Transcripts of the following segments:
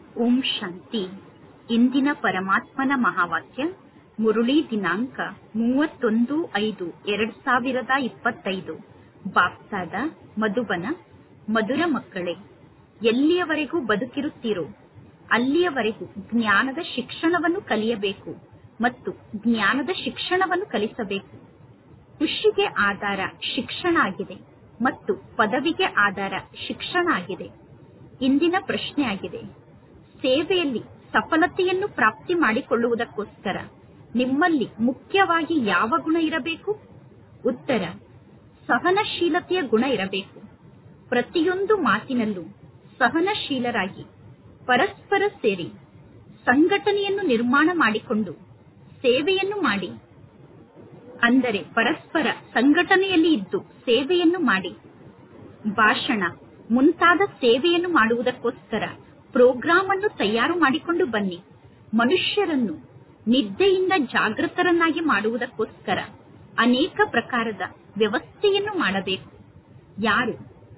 ಓಂ ಶಾಂತಿ ಇಂದಿನ ಪರಮಾತ್ಮನ ಮಹಾವಾಕ್ಯ ಮುರುಳಿ ದಿನಾಂಕ ಮೂವತ್ತೊಂದು ಐದು ಎರಡ್ ಸಾವಿರದ ಇಪ್ಪತ್ತೈದು ಬಾಪ್ತಾದ ಮಧುಬನ ಮಧುರ ಮಕ್ಕಳೇ ಎಲ್ಲಿಯವರೆಗೂ ಬದುಕಿರುತ್ತೀರೋ ಅಲ್ಲಿಯವರೆಗೂ ಜ್ಞಾನದ ಶಿಕ್ಷಣವನ್ನು ಕಲಿಯಬೇಕು ಮತ್ತು ಜ್ಞಾನದ ಶಿಕ್ಷಣವನ್ನು ಕಲಿಸಬೇಕು ಖುಷಿಗೆ ಆಧಾರ ಶಿಕ್ಷಣ ಆಗಿದೆ ಮತ್ತು ಪದವಿಗೆ ಆಧಾರ ಶಿಕ್ಷಣ ಆಗಿದೆ ಇಂದಿನ ಪ್ರಶ್ನೆ ಆಗಿದೆ ಸೇವೆಯಲ್ಲಿ ಸಫಲತೆಯನ್ನು ಪ್ರಾಪ್ತಿ ಮಾಡಿಕೊಳ್ಳುವುದಕ್ಕೋಸ್ಕರ ನಿಮ್ಮಲ್ಲಿ ಮುಖ್ಯವಾಗಿ ಯಾವ ಗುಣ ಇರಬೇಕು ಉತ್ತರ ಸಹನಶೀಲತೆಯ ಗುಣ ಇರಬೇಕು ಪ್ರತಿಯೊಂದು ಮಾತಿನಲ್ಲೂ ಸಹನಶೀಲರಾಗಿ ಪರಸ್ಪರ ಸೇರಿ ಸಂಘಟನೆಯನ್ನು ನಿರ್ಮಾಣ ಮಾಡಿಕೊಂಡು ಸೇವೆಯನ್ನು ಮಾಡಿ ಅಂದರೆ ಪರಸ್ಪರ ಸಂಘಟನೆಯಲ್ಲಿ ಇದ್ದು ಸೇವೆಯನ್ನು ಮಾಡಿ ಭಾಷಣ ಮುಂತಾದ ಸೇವೆಯನ್ನು ಮಾಡುವುದಕ್ಕೋಸ್ಕರ ಪ್ರೋಗ್ರಾಂ ಅನ್ನು ತಯಾರು ಮಾಡಿಕೊಂಡು ಬನ್ನಿ ಮನುಷ್ಯರನ್ನು ನಿದ್ದೆಯಿಂದ ಜಾಗೃತರನ್ನಾಗಿ ಮಾಡುವುದಕ್ಕೋಸ್ಕರ ಅನೇಕ ಪ್ರಕಾರದ ವ್ಯವಸ್ಥೆಯನ್ನು ಮಾಡಬೇಕು ಯಾರು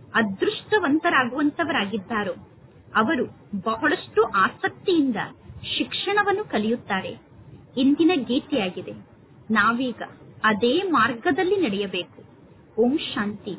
ಅದೃಷ್ಟವಂತರಾಗುವಂತವರಾಗಿದ್ದಾರೋ ಅವರು ಬಹಳಷ್ಟು ಆಸಕ್ತಿಯಿಂದ ಶಿಕ್ಷಣವನ್ನು ಕಲಿಯುತ್ತಾರೆ ಇಂದಿನ ಗೀತೆಯಾಗಿದೆ ನಾವೀಗ ಅದೇ ಮಾರ್ಗದಲ್ಲಿ ನಡೆಯಬೇಕು ಓಂ ಶಾಂತಿ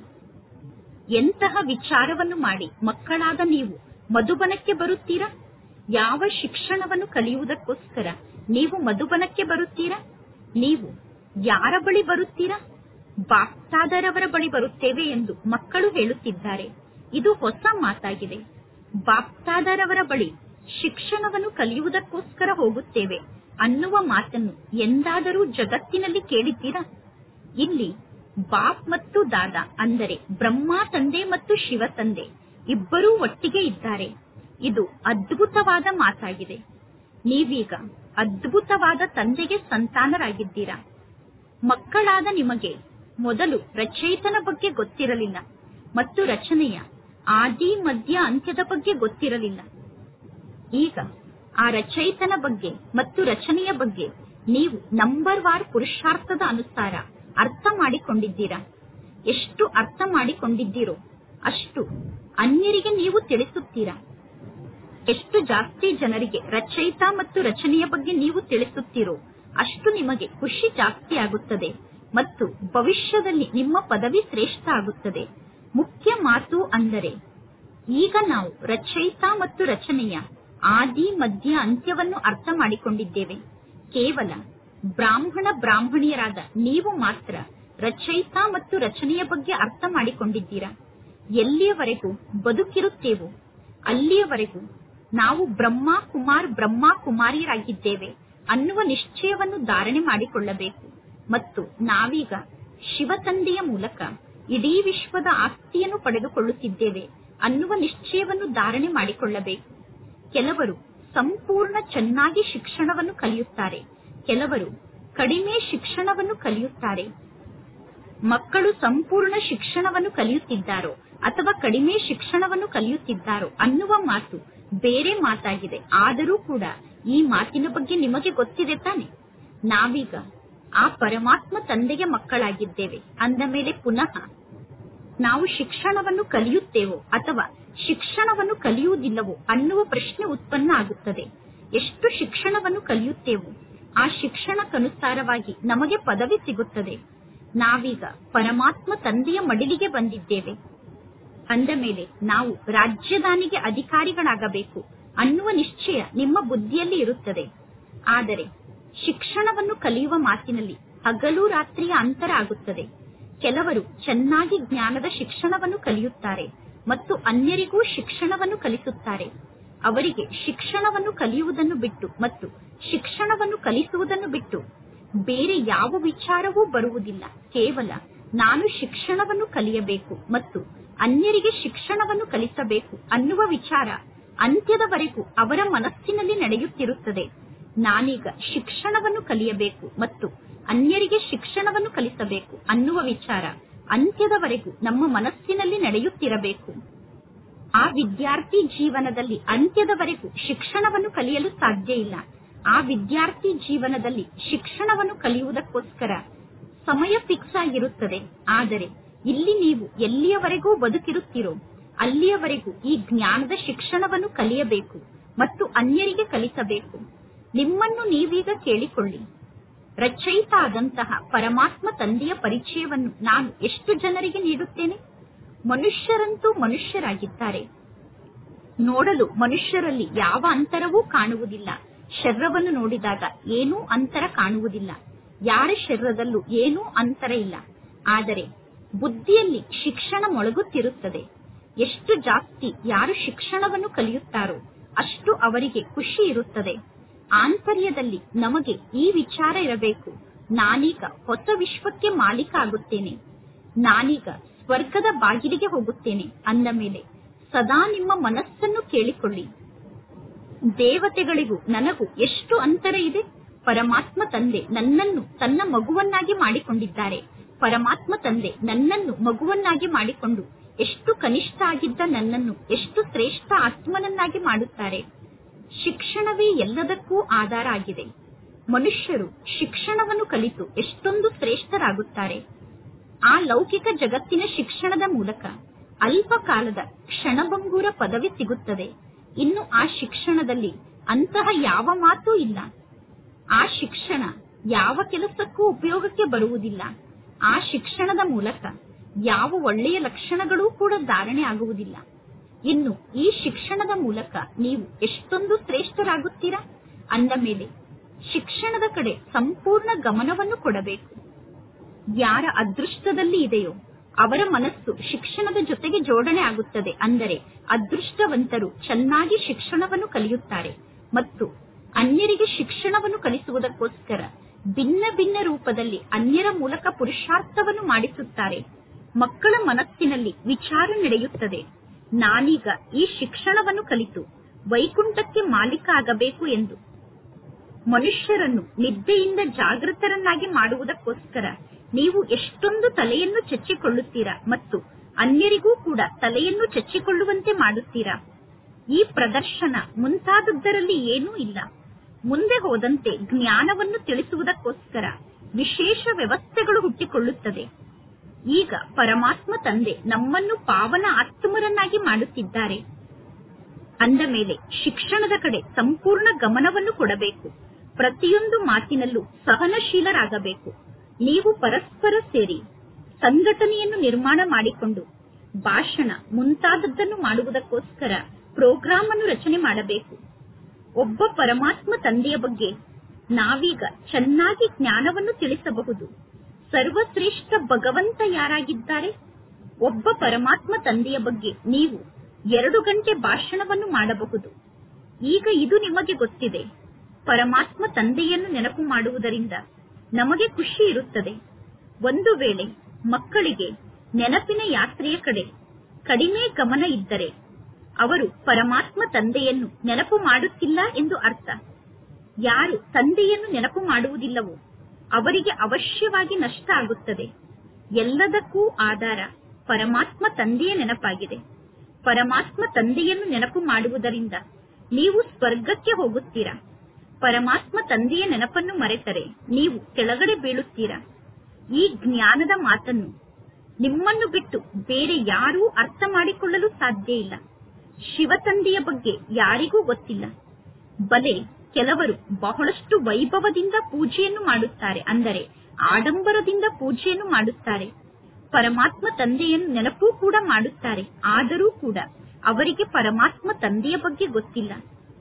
ಎಂತಹ ವಿಚಾರವನ್ನು ಮಾಡಿ ಮಕ್ಕಳಾದ ನೀವು ಮಧುಬನಕ್ಕೆ ಬರುತ್ತೀರಾ ಯಾವ ಶಿಕ್ಷಣವನ್ನು ಕಲಿಯುವುದಕ್ಕೋಸ್ಕರ ನೀವು ಮಧುಬನಕ್ಕೆ ಬರುತ್ತೀರಾ ನೀವು ಯಾರ ಬಳಿ ಬರುತ್ತೀರಾ ಬಾಪ್ತಾದರವರ ಬಳಿ ಬರುತ್ತೇವೆ ಎಂದು ಮಕ್ಕಳು ಹೇಳುತ್ತಿದ್ದಾರೆ ಇದು ಹೊಸ ಮಾತಾಗಿದೆ ಬಾಪ್ತಾದರವರ ಬಳಿ ಶಿಕ್ಷಣವನ್ನು ಕಲಿಯುವುದಕ್ಕೋಸ್ಕರ ಹೋಗುತ್ತೇವೆ ಅನ್ನುವ ಮಾತನ್ನು ಎಂದಾದರೂ ಜಗತ್ತಿನಲ್ಲಿ ಕೇಳಿದ್ದೀರಾ ಇಲ್ಲಿ ಬಾಪ್ ಮತ್ತು ದಾದಾ ಅಂದರೆ ಬ್ರಹ್ಮ ತಂದೆ ಮತ್ತು ಶಿವ ತಂದೆ ಇಬ್ಬರೂ ಒಟ್ಟಿಗೆ ಇದ್ದಾರೆ ಇದು ಅದ್ಭುತವಾದ ಮಾತಾಗಿದೆ ನೀವೀಗ ಅದ್ಭುತವಾದ ತಂದೆಗೆ ಸಂತಾನರಾಗಿದ್ದೀರಾ ಮಕ್ಕಳಾದ ನಿಮಗೆ ಮೊದಲು ರಚಯಿತನ ಬಗ್ಗೆ ಗೊತ್ತಿರಲಿಲ್ಲ ಮತ್ತು ರಚನೆಯ ಆದಿ ಮಧ್ಯ ಅಂತ್ಯದ ಬಗ್ಗೆ ಗೊತ್ತಿರಲಿಲ್ಲ ಈಗ ಆ ರಚಯಿತನ ಬಗ್ಗೆ ಮತ್ತು ರಚನೆಯ ಬಗ್ಗೆ ನೀವು ನಂಬರ್ ವಾರ್ ಪುರುಷಾರ್ಥದ ಅನುಸಾರ ಅರ್ಥ ಮಾಡಿಕೊಂಡಿದ್ದೀರಾ ಎಷ್ಟು ಅರ್ಥ ಮಾಡಿಕೊಂಡಿದ್ದೀರೋ ಅಷ್ಟು ಅನ್ಯರಿಗೆ ನೀವು ತಿಳಿಸುತ್ತೀರಾ ಎಷ್ಟು ಜಾಸ್ತಿ ಜನರಿಗೆ ರಚಯಿತ ಮತ್ತು ರಚನೆಯ ಬಗ್ಗೆ ನೀವು ತಿಳಿಸುತ್ತೀರೋ ಅಷ್ಟು ನಿಮಗೆ ಖುಷಿ ಜಾಸ್ತಿ ಆಗುತ್ತದೆ ಮತ್ತು ಭವಿಷ್ಯದಲ್ಲಿ ನಿಮ್ಮ ಪದವಿ ಶ್ರೇಷ್ಠ ಆಗುತ್ತದೆ ಮುಖ್ಯ ಮಾತು ಅಂದರೆ ಈಗ ನಾವು ರಚಯಿತ ಮತ್ತು ರಚನೆಯ ಆದಿ ಮಧ್ಯ ಅಂತ್ಯವನ್ನು ಅರ್ಥ ಮಾಡಿಕೊಂಡಿದ್ದೇವೆ ಕೇವಲ ಬ್ರಾಹ್ಮಣ ಬ್ರಾಹ್ಮಣಿಯರಾದ ನೀವು ಮಾತ್ರ ರಚಯಿತ ಮತ್ತು ರಚನೆಯ ಬಗ್ಗೆ ಅರ್ಥ ಮಾಡಿಕೊಂಡಿದ್ದೀರಾ ಎಲ್ಲಿಯವರೆಗೂ ಬದುಕಿರುತ್ತೇವೋ ಅಲ್ಲಿಯವರೆಗೂ ನಾವು ಬ್ರಹ್ಮ ಕುಮಾರ್ ಬ್ರಹ್ಮ ಕುಮಾರಿಯರಾಗಿದ್ದೇವೆ ಅನ್ನುವ ನಿಶ್ಚಯವನ್ನು ಧಾರಣೆ ಮಾಡಿಕೊಳ್ಳಬೇಕು ಮತ್ತು ನಾವೀಗ ಶಿವತಂದೆಯ ಮೂಲಕ ಇಡೀ ವಿಶ್ವದ ಆಸ್ತಿಯನ್ನು ಪಡೆದುಕೊಳ್ಳುತ್ತಿದ್ದೇವೆ ಅನ್ನುವ ನಿಶ್ಚಯವನ್ನು ಧಾರಣೆ ಮಾಡಿಕೊಳ್ಳಬೇಕು ಕೆಲವರು ಸಂಪೂರ್ಣ ಚೆನ್ನಾಗಿ ಶಿಕ್ಷಣವನ್ನು ಕಲಿಯುತ್ತಾರೆ ಕೆಲವರು ಕಡಿಮೆ ಶಿಕ್ಷಣವನ್ನು ಕಲಿಯುತ್ತಾರೆ ಮಕ್ಕಳು ಸಂಪೂರ್ಣ ಶಿಕ್ಷಣವನ್ನು ಕಲಿಯುತ್ತಿದ್ದಾರೋ ಅಥವಾ ಕಡಿಮೆ ಶಿಕ್ಷಣವನ್ನು ಕಲಿಯುತ್ತಿದ್ದಾರೋ ಅನ್ನುವ ಮಾತು ಬೇರೆ ಮಾತಾಗಿದೆ ಆದರೂ ಕೂಡ ಈ ಮಾತಿನ ಬಗ್ಗೆ ನಿಮಗೆ ಗೊತ್ತಿದೆ ತಾನೆ ನಾವೀಗ ಆ ಪರಮಾತ್ಮ ತಂದೆಗೆ ಮಕ್ಕಳಾಗಿದ್ದೇವೆ ಅಂದ ಮೇಲೆ ಪುನಃ ನಾವು ಶಿಕ್ಷಣವನ್ನು ಕಲಿಯುತ್ತೇವೋ ಅಥವಾ ಶಿಕ್ಷಣವನ್ನು ಕಲಿಯುವುದಿಲ್ಲವೋ ಅನ್ನುವ ಪ್ರಶ್ನೆ ಉತ್ಪನ್ನ ಆಗುತ್ತದೆ ಎಷ್ಟು ಶಿಕ್ಷಣವನ್ನು ಕಲಿಯುತ್ತೇವೋ ಆ ಶಿಕ್ಷಣಕ್ಕನುಸಾರವಾಗಿ ನಮಗೆ ಪದವಿ ಸಿಗುತ್ತದೆ ನಾವೀಗ ಪರಮಾತ್ಮ ತಂದೆಯ ಮಡಿಲಿಗೆ ಬಂದಿದ್ದೇವೆ ಅಂದ ಮೇಲೆ ನಾವು ರಾಜ್ಯದಾನಿಗೆ ಅಧಿಕಾರಿಗಳಾಗಬೇಕು ಅನ್ನುವ ನಿಶ್ಚಯ ನಿಮ್ಮ ಬುದ್ಧಿಯಲ್ಲಿ ಇರುತ್ತದೆ ಆದರೆ ಶಿಕ್ಷಣವನ್ನು ಕಲಿಯುವ ಮಾತಿನಲ್ಲಿ ಹಗಲು ರಾತ್ರಿಯ ಅಂತರ ಆಗುತ್ತದೆ ಕೆಲವರು ಚೆನ್ನಾಗಿ ಜ್ಞಾನದ ಶಿಕ್ಷಣವನ್ನು ಕಲಿಯುತ್ತಾರೆ ಮತ್ತು ಅನ್ಯರಿಗೂ ಶಿಕ್ಷಣವನ್ನು ಕಲಿಸುತ್ತಾರೆ ಅವರಿಗೆ ಶಿಕ್ಷಣವನ್ನು ಕಲಿಯುವುದನ್ನು ಬಿಟ್ಟು ಮತ್ತು ಶಿಕ್ಷಣವನ್ನು ಕಲಿಸುವುದನ್ನು ಬಿಟ್ಟು ಬೇರೆ ಯಾವ ವಿಚಾರವೂ ಬರುವುದಿಲ್ಲ ಕೇವಲ ನಾನು ಶಿಕ್ಷಣವನ್ನು ಕಲಿಯಬೇಕು ಮತ್ತು ಅನ್ಯರಿಗೆ ಶಿಕ್ಷಣವನ್ನು ಕಲಿಸಬೇಕು ಅನ್ನುವ ವಿಚಾರ ಅಂತ್ಯದವರೆಗೂ ಅವರ ಮನಸ್ಸಿನಲ್ಲಿ ನಡೆಯುತ್ತಿರುತ್ತದೆ ನಾನೀಗ ಶಿಕ್ಷಣವನ್ನು ಕಲಿಯಬೇಕು ಮತ್ತು ಅನ್ಯರಿಗೆ ಶಿಕ್ಷಣವನ್ನು ಕಲಿಸಬೇಕು ಅನ್ನುವ ವಿಚಾರ ಅಂತ್ಯದವರೆಗೂ ನಮ್ಮ ಮನಸ್ಸಿನಲ್ಲಿ ನಡೆಯುತ್ತಿರಬೇಕು ಆ ವಿದ್ಯಾರ್ಥಿ ಜೀವನದಲ್ಲಿ ಅಂತ್ಯದವರೆಗೂ ಶಿಕ್ಷಣವನ್ನು ಕಲಿಯಲು ಸಾಧ್ಯ ಇಲ್ಲ ಆ ವಿದ್ಯಾರ್ಥಿ ಜೀವನದಲ್ಲಿ ಶಿಕ್ಷಣವನ್ನು ಕಲಿಯುವುದಕ್ಕೋಸ್ಕರ ಸಮಯ ಫಿಕ್ಸ್ ಆಗಿರುತ್ತದೆ ಆದರೆ ಇಲ್ಲಿ ನೀವು ಎಲ್ಲಿಯವರೆಗೂ ಬದುಕಿರುತ್ತೀರೋ ಅಲ್ಲಿಯವರೆಗೂ ಈ ಜ್ಞಾನದ ಶಿಕ್ಷಣವನ್ನು ಕಲಿಯಬೇಕು ಮತ್ತು ಅನ್ಯರಿಗೆ ಕಲಿಸಬೇಕು ನಿಮ್ಮನ್ನು ನೀವೀಗ ಕೇಳಿಕೊಳ್ಳಿ ರಚಯಿತ ಆದಂತಹ ಪರಮಾತ್ಮ ತಂದೆಯ ಪರಿಚಯವನ್ನು ನಾನು ಎಷ್ಟು ಜನರಿಗೆ ನೀಡುತ್ತೇನೆ ಮನುಷ್ಯರಂತೂ ಮನುಷ್ಯರಾಗಿದ್ದಾರೆ ನೋಡಲು ಮನುಷ್ಯರಲ್ಲಿ ಯಾವ ಅಂತರವೂ ಕಾಣುವುದಿಲ್ಲ ಶರೀರವನ್ನು ನೋಡಿದಾಗ ಏನೂ ಅಂತರ ಕಾಣುವುದಿಲ್ಲ ಯಾರ ಶರೀರದಲ್ಲೂ ಏನೂ ಅಂತರ ಇಲ್ಲ ಆದರೆ ಬುದ್ಧಿಯಲ್ಲಿ ಶಿಕ್ಷಣ ಮೊಳಗುತ್ತಿರುತ್ತದೆ ಎಷ್ಟು ಜಾಸ್ತಿ ಯಾರು ಶಿಕ್ಷಣವನ್ನು ಕಲಿಯುತ್ತಾರೋ ಅಷ್ಟು ಅವರಿಗೆ ಖುಷಿ ಇರುತ್ತದೆ ಆಂತರ್ಯದಲ್ಲಿ ನಮಗೆ ಈ ವಿಚಾರ ಇರಬೇಕು ನಾನೀಗ ಹೊಸ ವಿಶ್ವಕ್ಕೆ ಮಾಲೀಕ ಆಗುತ್ತೇನೆ ನಾನೀಗ ಸ್ವರ್ಗದ ಬಾಗಿಲಿಗೆ ಹೋಗುತ್ತೇನೆ ಅಂದ ಮೇಲೆ ಸದಾ ನಿಮ್ಮ ಮನಸ್ಸನ್ನು ಕೇಳಿಕೊಳ್ಳಿ ದೇವತೆಗಳಿಗೂ ನನಗೂ ಎಷ್ಟು ಅಂತರ ಇದೆ ಪರಮಾತ್ಮ ತಂದೆ ನನ್ನನ್ನು ತನ್ನ ಮಗುವನ್ನಾಗಿ ಮಾಡಿಕೊಂಡಿದ್ದಾರೆ ಪರಮಾತ್ಮ ತಂದೆ ನನ್ನನ್ನು ಮಗುವನ್ನಾಗಿ ಮಾಡಿಕೊಂಡು ಎಷ್ಟು ಕನಿಷ್ಠ ಆಗಿದ್ದ ನನ್ನನ್ನು ಎಷ್ಟು ಶ್ರೇಷ್ಠ ಆತ್ಮನನ್ನಾಗಿ ಮಾಡುತ್ತಾರೆ ಶಿಕ್ಷಣವೇ ಎಲ್ಲದಕ್ಕೂ ಆಧಾರ ಆಗಿದೆ ಮನುಷ್ಯರು ಶಿಕ್ಷಣವನ್ನು ಕಲಿತು ಎಷ್ಟೊಂದು ಶ್ರೇಷ್ಠರಾಗುತ್ತಾರೆ ಆ ಲೌಕಿಕ ಜಗತ್ತಿನ ಶಿಕ್ಷಣದ ಮೂಲಕ ಅಲ್ಪ ಕಾಲದ ಕ್ಷಣಭಂಗೂರ ಪದವಿ ಸಿಗುತ್ತದೆ ಇನ್ನು ಆ ಶಿಕ್ಷಣದಲ್ಲಿ ಅಂತಹ ಯಾವ ಮಾತೂ ಇಲ್ಲ ಆ ಶಿಕ್ಷಣ ಯಾವ ಕೆಲಸಕ್ಕೂ ಉಪಯೋಗಕ್ಕೆ ಬರುವುದಿಲ್ಲ ಆ ಶಿಕ್ಷಣದ ಮೂಲಕ ಯಾವ ಒಳ್ಳೆಯ ಲಕ್ಷಣಗಳೂ ಕೂಡ ಧಾರಣೆ ಆಗುವುದಿಲ್ಲ ಇನ್ನು ಈ ಶಿಕ್ಷಣದ ಮೂಲಕ ನೀವು ಎಷ್ಟೊಂದು ಶ್ರೇಷ್ಠರಾಗುತ್ತೀರಾ ಅಂದ ಮೇಲೆ ಶಿಕ್ಷಣದ ಕಡೆ ಸಂಪೂರ್ಣ ಗಮನವನ್ನು ಕೊಡಬೇಕು ಯಾರ ಅದೃಷ್ಟದಲ್ಲಿ ಇದೆಯೋ ಅವರ ಮನಸ್ಸು ಶಿಕ್ಷಣದ ಜೊತೆಗೆ ಜೋಡಣೆ ಆಗುತ್ತದೆ ಅಂದರೆ ಅದೃಷ್ಟವಂತರು ಚೆನ್ನಾಗಿ ಶಿಕ್ಷಣವನ್ನು ಕಲಿಯುತ್ತಾರೆ ಮತ್ತು ಅನ್ಯರಿಗೆ ಶಿಕ್ಷಣವನ್ನು ಕಲಿಸುವುದಕ್ಕೋಸ್ಕರ ಭಿನ್ನ ಭಿನ್ನ ರೂಪದಲ್ಲಿ ಅನ್ಯರ ಮೂಲಕ ಪುರುಷಾರ್ಥವನ್ನು ಮಾಡಿಸುತ್ತಾರೆ ಮಕ್ಕಳ ಮನಸ್ಸಿನಲ್ಲಿ ವಿಚಾರ ನಡೆಯುತ್ತದೆ ನಾನೀಗ ಈ ಶಿಕ್ಷಣವನ್ನು ಕಲಿತು ವೈಕುಂಠಕ್ಕೆ ಮಾಲೀಕ ಆಗಬೇಕು ಎಂದು ಮನುಷ್ಯರನ್ನು ನಿದ್ದೆಯಿಂದ ಜಾಗೃತರನ್ನಾಗಿ ಮಾಡುವುದಕ್ಕೋಸ್ಕರ ನೀವು ಎಷ್ಟೊಂದು ತಲೆಯನ್ನು ಚಚ್ಚಿಕೊಳ್ಳುತ್ತೀರಾ ಮತ್ತು ಅನ್ಯರಿಗೂ ಕೂಡ ತಲೆಯನ್ನು ಚಚ್ಚಿಕೊಳ್ಳುವಂತೆ ಮಾಡುತ್ತೀರಾ ಈ ಪ್ರದರ್ಶನ ಮುಂತಾದದ್ದರಲ್ಲಿ ಏನೂ ಇಲ್ಲ ಮುಂದೆ ಹೋದಂತೆ ಜ್ಞಾನವನ್ನು ತಿಳಿಸುವುದಕ್ಕೋಸ್ಕರ ವಿಶೇಷ ವ್ಯವಸ್ಥೆಗಳು ಹುಟ್ಟಿಕೊಳ್ಳುತ್ತದೆ ಈಗ ಪರಮಾತ್ಮ ತಂದೆ ನಮ್ಮನ್ನು ಪಾವನ ಆತ್ಮರನ್ನಾಗಿ ಮಾಡುತ್ತಿದ್ದಾರೆ ಅಂದ ಮೇಲೆ ಶಿಕ್ಷಣದ ಕಡೆ ಸಂಪೂರ್ಣ ಗಮನವನ್ನು ಕೊಡಬೇಕು ಪ್ರತಿಯೊಂದು ಮಾತಿನಲ್ಲೂ ಸಹನಶೀಲರಾಗಬೇಕು ನೀವು ಪರಸ್ಪರ ಸೇರಿ ಸಂಘಟನೆಯನ್ನು ನಿರ್ಮಾಣ ಮಾಡಿಕೊಂಡು ಭಾಷಣ ಮುಂತಾದದ್ದನ್ನು ಮಾಡುವುದಕ್ಕೋಸ್ಕರ ಪ್ರೋಗ್ರಾಂ ಅನ್ನು ರಚನೆ ಮಾಡಬೇಕು ಒಬ್ಬ ಪರಮಾತ್ಮ ತಂದೆಯ ಬಗ್ಗೆ ನಾವೀಗ ಚೆನ್ನಾಗಿ ಜ್ಞಾನವನ್ನು ತಿಳಿಸಬಹುದು ಸರ್ವಶ್ರೇಷ್ಠ ಭಗವಂತ ಯಾರಾಗಿದ್ದಾರೆ ಒಬ್ಬ ಪರಮಾತ್ಮ ತಂದೆಯ ಬಗ್ಗೆ ನೀವು ಎರಡು ಗಂಟೆ ಭಾಷಣವನ್ನು ಮಾಡಬಹುದು ಈಗ ಇದು ನಿಮಗೆ ಗೊತ್ತಿದೆ ಪರಮಾತ್ಮ ತಂದೆಯನ್ನು ನೆನಪು ಮಾಡುವುದರಿಂದ ನಮಗೆ ಖುಷಿ ಇರುತ್ತದೆ ಒಂದು ವೇಳೆ ಮಕ್ಕಳಿಗೆ ನೆನಪಿನ ಯಾತ್ರೆಯ ಕಡೆ ಕಡಿಮೆ ಗಮನ ಇದ್ದರೆ ಅವರು ಪರಮಾತ್ಮ ತಂದೆಯನ್ನು ನೆನಪು ಮಾಡುತ್ತಿಲ್ಲ ಎಂದು ಅರ್ಥ ಯಾರು ತಂದೆಯನ್ನು ನೆನಪು ಮಾಡುವುದಿಲ್ಲವೋ ಅವರಿಗೆ ಅವಶ್ಯವಾಗಿ ನಷ್ಟ ಆಗುತ್ತದೆ ಎಲ್ಲದಕ್ಕೂ ಆಧಾರ ಪರಮಾತ್ಮ ತಂದೆಯ ನೆನಪಾಗಿದೆ ಪರಮಾತ್ಮ ತಂದೆಯನ್ನು ನೆನಪು ಮಾಡುವುದರಿಂದ ನೀವು ಸ್ವರ್ಗಕ್ಕೆ ಹೋಗುತ್ತೀರಾ ಪರಮಾತ್ಮ ತಂದೆಯ ನೆನಪನ್ನು ಮರೆತರೆ ನೀವು ಕೆಳಗಡೆ ಬೀಳುತ್ತೀರಾ ಈ ಜ್ಞಾನದ ಮಾತನ್ನು ನಿಮ್ಮನ್ನು ಬಿಟ್ಟು ಬೇರೆ ಯಾರೂ ಅರ್ಥ ಮಾಡಿಕೊಳ್ಳಲು ಸಾಧ್ಯ ಇಲ್ಲ ಶಿವತಂದೆಯ ಬಗ್ಗೆ ಯಾರಿಗೂ ಗೊತ್ತಿಲ್ಲ ಬಲೆ ಕೆಲವರು ಬಹಳಷ್ಟು ವೈಭವದಿಂದ ಪೂಜೆಯನ್ನು ಮಾಡುತ್ತಾರೆ ಅಂದರೆ ಆಡಂಬರದಿಂದ ಪೂಜೆಯನ್ನು ಮಾಡುತ್ತಾರೆ ಪರಮಾತ್ಮ ತಂದೆಯನ್ನು ನೆನಪೂ ಕೂಡ ಮಾಡುತ್ತಾರೆ ಆದರೂ ಕೂಡ ಅವರಿಗೆ ಪರಮಾತ್ಮ ತಂದೆಯ ಬಗ್ಗೆ ಗೊತ್ತಿಲ್ಲ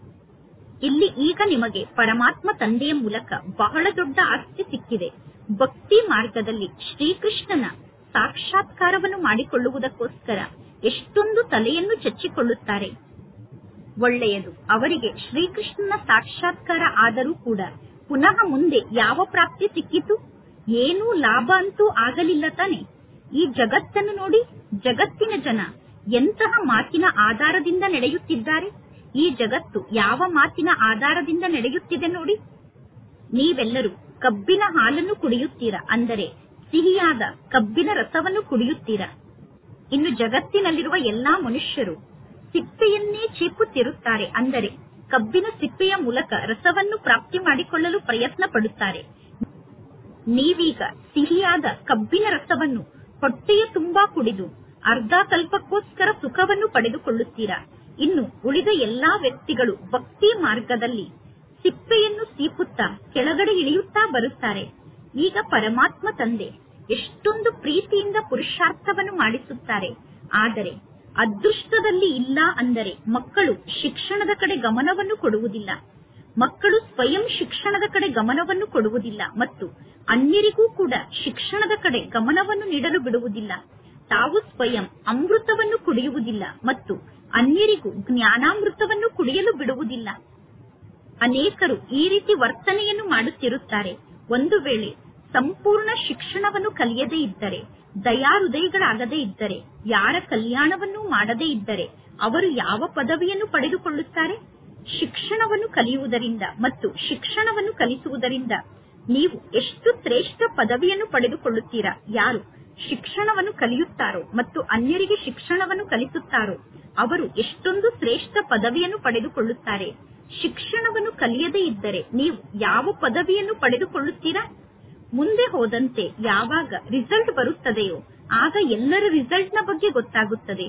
ಇಲ್ಲಿ ಈಗ ನಿಮಗೆ ಪರಮಾತ್ಮ ತಂದೆಯ ಮೂಲಕ ಬಹಳ ದೊಡ್ಡ ಆಸ್ತಿ ಸಿಕ್ಕಿದೆ ಭಕ್ತಿ ಮಾರ್ಗದಲ್ಲಿ ಶ್ರೀಕೃಷ್ಣನ ಸಾಕ್ಷಾತ್ಕಾರವನ್ನು ಮಾಡಿಕೊಳ್ಳುವುದಕ್ಕೋಸ್ಕರ ಎಷ್ಟೊಂದು ತಲೆಯನ್ನು ಚಚ್ಚಿಕೊಳ್ಳುತ್ತಾರೆ ಒಳ್ಳೆಯದು ಅವರಿಗೆ ಶ್ರೀಕೃಷ್ಣನ ಸಾಕ್ಷಾತ್ಕಾರ ಆದರೂ ಕೂಡ ಪುನಃ ಮುಂದೆ ಯಾವ ಪ್ರಾಪ್ತಿ ಸಿಕ್ಕಿತು ಏನೂ ಲಾಭ ಅಂತೂ ಆಗಲಿಲ್ಲ ತಾನೆ ಈ ಜಗತ್ತನ್ನು ನೋಡಿ ಜಗತ್ತಿನ ಜನ ಎಂತಹ ಮಾತಿನ ಆಧಾರದಿಂದ ನಡೆಯುತ್ತಿದ್ದಾರೆ ಈ ಜಗತ್ತು ಯಾವ ಮಾತಿನ ಆಧಾರದಿಂದ ನಡೆಯುತ್ತಿದೆ ನೋಡಿ ನೀವೆಲ್ಲರೂ ಕಬ್ಬಿನ ಹಾಲನ್ನು ಕುಡಿಯುತ್ತೀರಾ ಅಂದರೆ ಸಿಹಿಯಾದ ಕಬ್ಬಿನ ರಸವನ್ನು ಕುಡಿಯುತ್ತೀರಾ ಇನ್ನು ಜಗತ್ತಿನಲ್ಲಿರುವ ಎಲ್ಲಾ ಮನುಷ್ಯರು ಸಿಪ್ಪೆಯನ್ನೇ ಚೀಪುತ್ತಿರುತ್ತಾರೆ ಅಂದರೆ ಕಬ್ಬಿನ ಸಿಪ್ಪೆಯ ಮೂಲಕ ರಸವನ್ನು ಪ್ರಾಪ್ತಿ ಮಾಡಿಕೊಳ್ಳಲು ಪ್ರಯತ್ನ ಪಡುತ್ತಾರೆ ನೀವೀಗ ಸಿಹಿಯಾದ ಕಬ್ಬಿನ ರಸವನ್ನು ಹೊಟ್ಟೆಯ ತುಂಬಾ ಕುಡಿದು ಅರ್ಧ ಕಲ್ಪಕ್ಕೋಸ್ಕರ ಸುಖವನ್ನು ಪಡೆದುಕೊಳ್ಳುತ್ತೀರಾ ಇನ್ನು ಉಳಿದ ಎಲ್ಲಾ ವ್ಯಕ್ತಿಗಳು ಭಕ್ತಿ ಮಾರ್ಗದಲ್ಲಿ ಸಿಪ್ಪೆಯನ್ನು ಸೀಪುತ್ತಾ ಕೆಳಗಡೆ ಇಳಿಯುತ್ತಾ ಬರುತ್ತಾರೆ ಈಗ ಪರಮಾತ್ಮ ತಂದೆ ಎಷ್ಟೊಂದು ಪ್ರೀತಿಯಿಂದ ಪುರುಷಾರ್ಥವನ್ನು ಮಾಡಿಸುತ್ತಾರೆ ಆದರೆ ಅದೃಷ್ಟದಲ್ಲಿ ಇಲ್ಲ ಅಂದರೆ ಮಕ್ಕಳು ಶಿಕ್ಷಣದ ಕಡೆ ಗಮನವನ್ನು ಕೊಡುವುದಿಲ್ಲ ಮಕ್ಕಳು ಸ್ವಯಂ ಶಿಕ್ಷಣದ ಕಡೆ ಗಮನವನ್ನು ಕೊಡುವುದಿಲ್ಲ ಮತ್ತು ಅನ್ಯರಿಗೂ ಕೂಡ ಶಿಕ್ಷಣದ ಕಡೆ ಗಮನವನ್ನು ನೀಡಲು ಬಿಡುವುದಿಲ್ಲ ತಾವು ಸ್ವಯಂ ಅಮೃತವನ್ನು ಕುಡಿಯುವುದಿಲ್ಲ ಮತ್ತು ಅನ್ಯರಿಗೂ ಜ್ಞಾನಾಮೃತವನ್ನು ಕುಡಿಯಲು ಬಿಡುವುದಿಲ್ಲ ಅನೇಕರು ಈ ರೀತಿ ವರ್ತನೆಯನ್ನು ಮಾಡುತ್ತಿರುತ್ತಾರೆ ಒಂದು ವೇಳೆ ಸಂಪೂರ್ಣ ಶಿಕ್ಷಣವನ್ನು ಕಲಿಯದೇ ಇದ್ದರೆ ದಯಾಹೃದಯಗಳಾಗದೇ ಇದ್ದರೆ ಯಾರ ಕಲ್ಯಾಣವನ್ನು ಮಾಡದೇ ಇದ್ದರೆ ಅವರು ಯಾವ ಪದವಿಯನ್ನು ಪಡೆದುಕೊಳ್ಳುತ್ತಾರೆ ಶಿಕ್ಷಣವನ್ನು ಕಲಿಯುವುದರಿಂದ ಮತ್ತು ಶಿಕ್ಷಣವನ್ನು ಕಲಿಸುವುದರಿಂದ ನೀವು ಎಷ್ಟು ಶ್ರೇಷ್ಠ ಪದವಿಯನ್ನು ಪಡೆದುಕೊಳ್ಳುತ್ತೀರಾ ಯಾರು ಶಿಕ್ಷಣವನ್ನು ಕಲಿಯುತ್ತಾರೋ ಮತ್ತು ಅನ್ಯರಿಗೆ ಶಿಕ್ಷಣವನ್ನು ಕಲಿಸುತ್ತಾರೋ ಅವರು ಎಷ್ಟೊಂದು ಶ್ರೇಷ್ಠ ಪದವಿಯನ್ನು ಪಡೆದುಕೊಳ್ಳುತ್ತಾರೆ ಶಿಕ್ಷಣವನ್ನು ಕಲಿಯದೇ ಇದ್ದರೆ ನೀವು ಯಾವ ಪದವಿಯನ್ನು ಪಡೆದುಕೊಳ್ಳುತ್ತೀರಾ ಮುಂದೆ ಹೋದಂತೆ ಯಾವಾಗ ರಿಸಲ್ಟ್ ಬರುತ್ತದೆಯೋ ಆಗ ಎಲ್ಲರ ರಿಸಲ್ಟ್ ನ ಬಗ್ಗೆ ಗೊತ್ತಾಗುತ್ತದೆ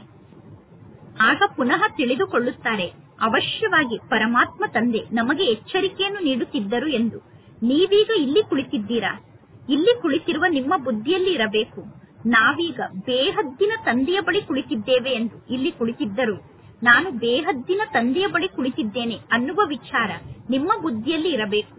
ಆಗ ಪುನಃ ತಿಳಿದುಕೊಳ್ಳುತ್ತಾರೆ ಅವಶ್ಯವಾಗಿ ಪರಮಾತ್ಮ ತಂದೆ ನಮಗೆ ಎಚ್ಚರಿಕೆಯನ್ನು ನೀಡುತ್ತಿದ್ದರು ಎಂದು ನೀವೀಗ ಇಲ್ಲಿ ಕುಳಿತಿದ್ದೀರಾ ಇಲ್ಲಿ ಕುಳಿತಿರುವ ನಿಮ್ಮ ಬುದ್ಧಿಯಲ್ಲಿ ಇರಬೇಕು ನಾವೀಗ ಬೇಹದ್ದಿನ ತಂದೆಯ ಬಳಿ ಕುಳಿತಿದ್ದೇವೆ ಎಂದು ಇಲ್ಲಿ ಕುಳಿತಿದ್ದರು ನಾನು ಬೇಹದ್ದಿನ ತಂದೆಯ ಬಳಿ ಕುಳಿತಿದ್ದೇನೆ ಅನ್ನುವ ವಿಚಾರ ನಿಮ್ಮ ಬುದ್ಧಿಯಲ್ಲಿ ಇರಬೇಕು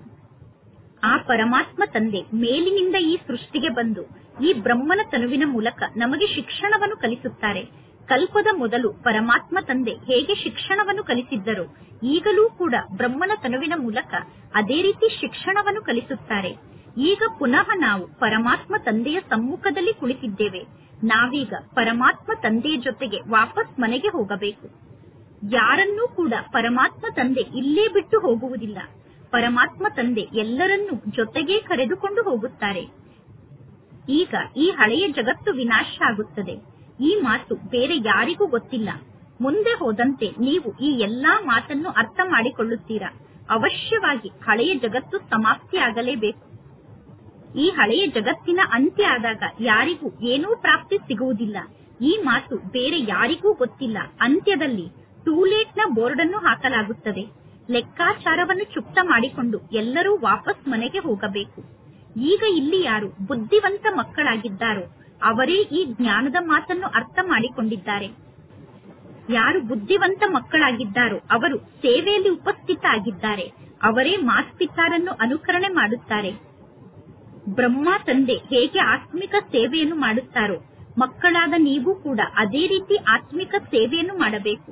ಆ ಪರಮಾತ್ಮ ತಂದೆ ಮೇಲಿನಿಂದ ಈ ಸೃಷ್ಟಿಗೆ ಬಂದು ಈ ಬ್ರಹ್ಮನ ತನುವಿನ ಮೂಲಕ ನಮಗೆ ಶಿಕ್ಷಣವನ್ನು ಕಲಿಸುತ್ತಾರೆ ಕಲ್ಪದ ಮೊದಲು ಪರಮಾತ್ಮ ತಂದೆ ಹೇಗೆ ಶಿಕ್ಷಣವನ್ನು ಕಲಿಸಿದ್ದರು ಈಗಲೂ ಕೂಡ ಬ್ರಹ್ಮನ ತನುವಿನ ಮೂಲಕ ಅದೇ ರೀತಿ ಶಿಕ್ಷಣವನ್ನು ಕಲಿಸುತ್ತಾರೆ ಈಗ ಪುನಃ ನಾವು ಪರಮಾತ್ಮ ತಂದೆಯ ಸಮ್ಮುಖದಲ್ಲಿ ಕುಳಿತಿದ್ದೇವೆ ನಾವೀಗ ಪರಮಾತ್ಮ ತಂದೆಯ ಜೊತೆಗೆ ವಾಪಸ್ ಮನೆಗೆ ಹೋಗಬೇಕು ಯಾರನ್ನೂ ಕೂಡ ಪರಮಾತ್ಮ ತಂದೆ ಇಲ್ಲೇ ಬಿಟ್ಟು ಹೋಗುವುದಿಲ್ಲ ಪರಮಾತ್ಮ ತಂದೆ ಎಲ್ಲರನ್ನೂ ಜೊತೆಗೇ ಕರೆದುಕೊಂಡು ಹೋಗುತ್ತಾರೆ ಈಗ ಈ ಹಳೆಯ ಜಗತ್ತು ವಿನಾಶ ಆಗುತ್ತದೆ ಈ ಮಾತು ಬೇರೆ ಯಾರಿಗೂ ಗೊತ್ತಿಲ್ಲ ಮುಂದೆ ಹೋದಂತೆ ನೀವು ಈ ಎಲ್ಲಾ ಮಾತನ್ನು ಅರ್ಥ ಮಾಡಿಕೊಳ್ಳುತ್ತೀರಾ ಅವಶ್ಯವಾಗಿ ಹಳೆಯ ಜಗತ್ತು ಸಮಾಪ್ತಿಯಾಗಲೇಬೇಕು ಈ ಹಳೆಯ ಜಗತ್ತಿನ ಅಂತ್ಯ ಆದಾಗ ಯಾರಿಗೂ ಏನೂ ಪ್ರಾಪ್ತಿ ಸಿಗುವುದಿಲ್ಲ ಈ ಮಾತು ಬೇರೆ ಯಾರಿಗೂ ಗೊತ್ತಿಲ್ಲ ಅಂತ್ಯದಲ್ಲಿ ಟೂಲೇಟ್ ನ ಬೋರ್ಡ್ ಅನ್ನು ಹಾಕಲಾಗುತ್ತದೆ ಲೆಕ್ಕಾಚಾರವನ್ನು ಚುಕ್ತ ಮಾಡಿಕೊಂಡು ಎಲ್ಲರೂ ವಾಪಸ್ ಮನೆಗೆ ಹೋಗಬೇಕು ಈಗ ಇಲ್ಲಿ ಯಾರು ಬುದ್ಧಿವಂತ ಮಕ್ಕಳಾಗಿದ್ದಾರೋ ಅವರೇ ಈ ಜ್ಞಾನದ ಮಾತನ್ನು ಅರ್ಥ ಮಾಡಿಕೊಂಡಿದ್ದಾರೆ ಯಾರು ಬುದ್ಧಿವಂತ ಮಕ್ಕಳಾಗಿದ್ದಾರೋ ಅವರು ಸೇವೆಯಲ್ಲಿ ಉಪಸ್ಥಿತ ಆಗಿದ್ದಾರೆ ಅವರೇ ಮಾಸ್ಪಿತಾರನ್ನು ಅನುಕರಣೆ ಮಾಡುತ್ತಾರೆ ಬ್ರಹ್ಮ ತಂದೆ ಹೇಗೆ ಆತ್ಮಿಕ ಸೇವೆಯನ್ನು ಮಾಡುತ್ತಾರೋ ಮಕ್ಕಳಾದ ನೀವು ಕೂಡ ಅದೇ ರೀತಿ ಆತ್ಮಿಕ ಸೇವೆಯನ್ನು ಮಾಡಬೇಕು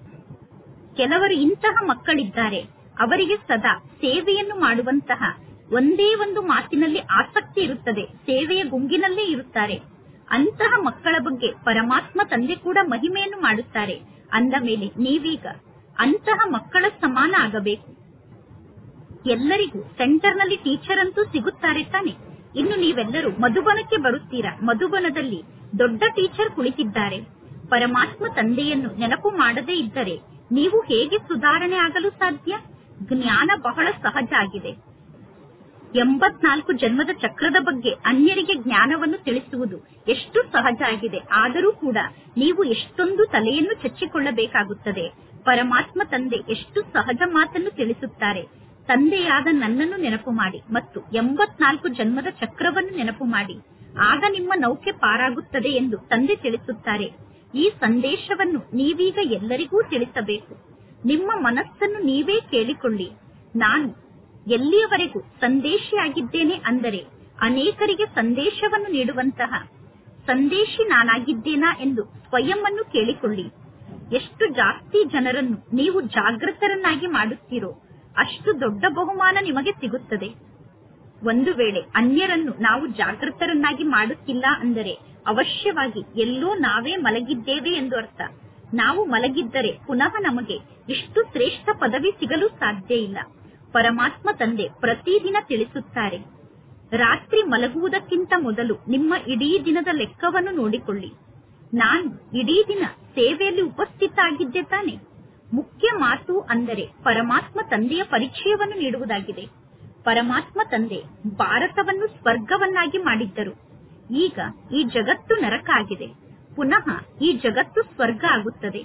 ಕೆಲವರು ಇಂತಹ ಮಕ್ಕಳಿದ್ದಾರೆ ಅವರಿಗೆ ಸದಾ ಸೇವೆಯನ್ನು ಮಾಡುವಂತಹ ಒಂದೇ ಒಂದು ಮಾತಿನಲ್ಲಿ ಆಸಕ್ತಿ ಇರುತ್ತದೆ ಸೇವೆಯ ಗುಂಗಿನಲ್ಲೇ ಇರುತ್ತಾರೆ ಅಂತಹ ಮಕ್ಕಳ ಬಗ್ಗೆ ಪರಮಾತ್ಮ ತಂದೆ ಕೂಡ ಮಹಿಮೆಯನ್ನು ಮಾಡುತ್ತಾರೆ ಅಂದ ಮೇಲೆ ನೀವೀಗ ಅಂತಹ ಮಕ್ಕಳ ಸಮಾನ ಆಗಬೇಕು ಎಲ್ಲರಿಗೂ ಸೆಂಟರ್ನಲ್ಲಿ ಟೀಚರ್ ಅಂತೂ ಸಿಗುತ್ತಾರೆ ತಾನೆ ಇನ್ನು ನೀವೆಲ್ಲರೂ ಮಧುಬನಕ್ಕೆ ಬರುತ್ತೀರಾ ಮಧುಬನದಲ್ಲಿ ದೊಡ್ಡ ಟೀಚರ್ ಕುಳಿತಿದ್ದಾರೆ ಪರಮಾತ್ಮ ತಂದೆಯನ್ನು ನೆನಪು ಮಾಡದೇ ಇದ್ದರೆ ನೀವು ಹೇಗೆ ಸುಧಾರಣೆ ಆಗಲು ಸಾಧ್ಯ ಜ್ಞಾನ ಬಹಳ ಸಹಜ ಆಗಿದೆ ಎಂಬತ್ನಾಲ್ಕು ಜನ್ಮದ ಚಕ್ರದ ಬಗ್ಗೆ ಅನ್ಯರಿಗೆ ಜ್ಞಾನವನ್ನು ತಿಳಿಸುವುದು ಎಷ್ಟು ಸಹಜ ಆಗಿದೆ ಆದರೂ ಕೂಡ ನೀವು ಎಷ್ಟೊಂದು ತಲೆಯನ್ನು ಚಚ್ಚಿಕೊಳ್ಳಬೇಕಾಗುತ್ತದೆ ಪರಮಾತ್ಮ ತಂದೆ ಎಷ್ಟು ಸಹಜ ಮಾತನ್ನು ತಿಳಿಸುತ್ತಾರೆ ತಂದೆಯಾದ ನನ್ನನ್ನು ನೆನಪು ಮಾಡಿ ಮತ್ತು ಎಂಬತ್ನಾಲ್ಕು ಜನ್ಮದ ಚಕ್ರವನ್ನು ನೆನಪು ಮಾಡಿ ಆಗ ನಿಮ್ಮ ನೌಕೆ ಪಾರಾಗುತ್ತದೆ ಎಂದು ತಂದೆ ತಿಳಿಸುತ್ತಾರೆ ಈ ಸಂದೇಶವನ್ನು ನೀವೀಗ ಎಲ್ಲರಿಗೂ ತಿಳಿಸಬೇಕು ನಿಮ್ಮ ಮನಸ್ಸನ್ನು ನೀವೇ ಕೇಳಿಕೊಳ್ಳಿ ನಾನು ಎಲ್ಲಿಯವರೆಗೂ ಸಂದೇಶಿಯಾಗಿದ್ದೇನೆ ಅಂದರೆ ಅನೇಕರಿಗೆ ಸಂದೇಶವನ್ನು ನೀಡುವಂತಹ ಸಂದೇಶಿ ನಾನಾಗಿದ್ದೇನಾ ಎಂದು ಸ್ವಯಂ ಅನ್ನು ಕೇಳಿಕೊಳ್ಳಿ ಎಷ್ಟು ಜಾಸ್ತಿ ಜನರನ್ನು ನೀವು ಜಾಗೃತರನ್ನಾಗಿ ಮಾಡುತ್ತೀರೋ ಅಷ್ಟು ದೊಡ್ಡ ಬಹುಮಾನ ನಿಮಗೆ ಸಿಗುತ್ತದೆ ಒಂದು ವೇಳೆ ಅನ್ಯರನ್ನು ನಾವು ಜಾಗೃತರನ್ನಾಗಿ ಮಾಡುತ್ತಿಲ್ಲ ಅಂದರೆ ಅವಶ್ಯವಾಗಿ ಎಲ್ಲೋ ನಾವೇ ಮಲಗಿದ್ದೇವೆ ಎಂದು ಅರ್ಥ ನಾವು ಮಲಗಿದ್ದರೆ ಪುನಃ ನಮಗೆ ಇಷ್ಟು ಶ್ರೇಷ್ಠ ಪದವಿ ಸಿಗಲು ಸಾಧ್ಯ ಇಲ್ಲ ಪರಮಾತ್ಮ ತಂದೆ ಪ್ರತಿದಿನ ತಿಳಿಸುತ್ತಾರೆ ರಾತ್ರಿ ಮಲಗುವುದಕ್ಕಿಂತ ಮೊದಲು ನಿಮ್ಮ ಇಡೀ ದಿನದ ಲೆಕ್ಕವನ್ನು ನೋಡಿಕೊಳ್ಳಿ ನಾನು ಇಡೀ ದಿನ ಸೇವೆಯಲ್ಲಿ ಉಪಸ್ಥಿತ ಆಗಿದ್ದೆ ತಾನೆ ಮುಖ್ಯ ಮಾತು ಅಂದರೆ ಪರಮಾತ್ಮ ತಂದೆಯ ಪರಿಚಯವನ್ನು ನೀಡುವುದಾಗಿದೆ ಪರಮಾತ್ಮ ತಂದೆ ಭಾರತವನ್ನು ಸ್ವರ್ಗವನ್ನಾಗಿ ಮಾಡಿದ್ದರು ಈಗ ಈ ಜಗತ್ತು ನರಕ ಆಗಿದೆ ಪುನಃ ಈ ಜಗತ್ತು ಸ್ವರ್ಗ ಆಗುತ್ತದೆ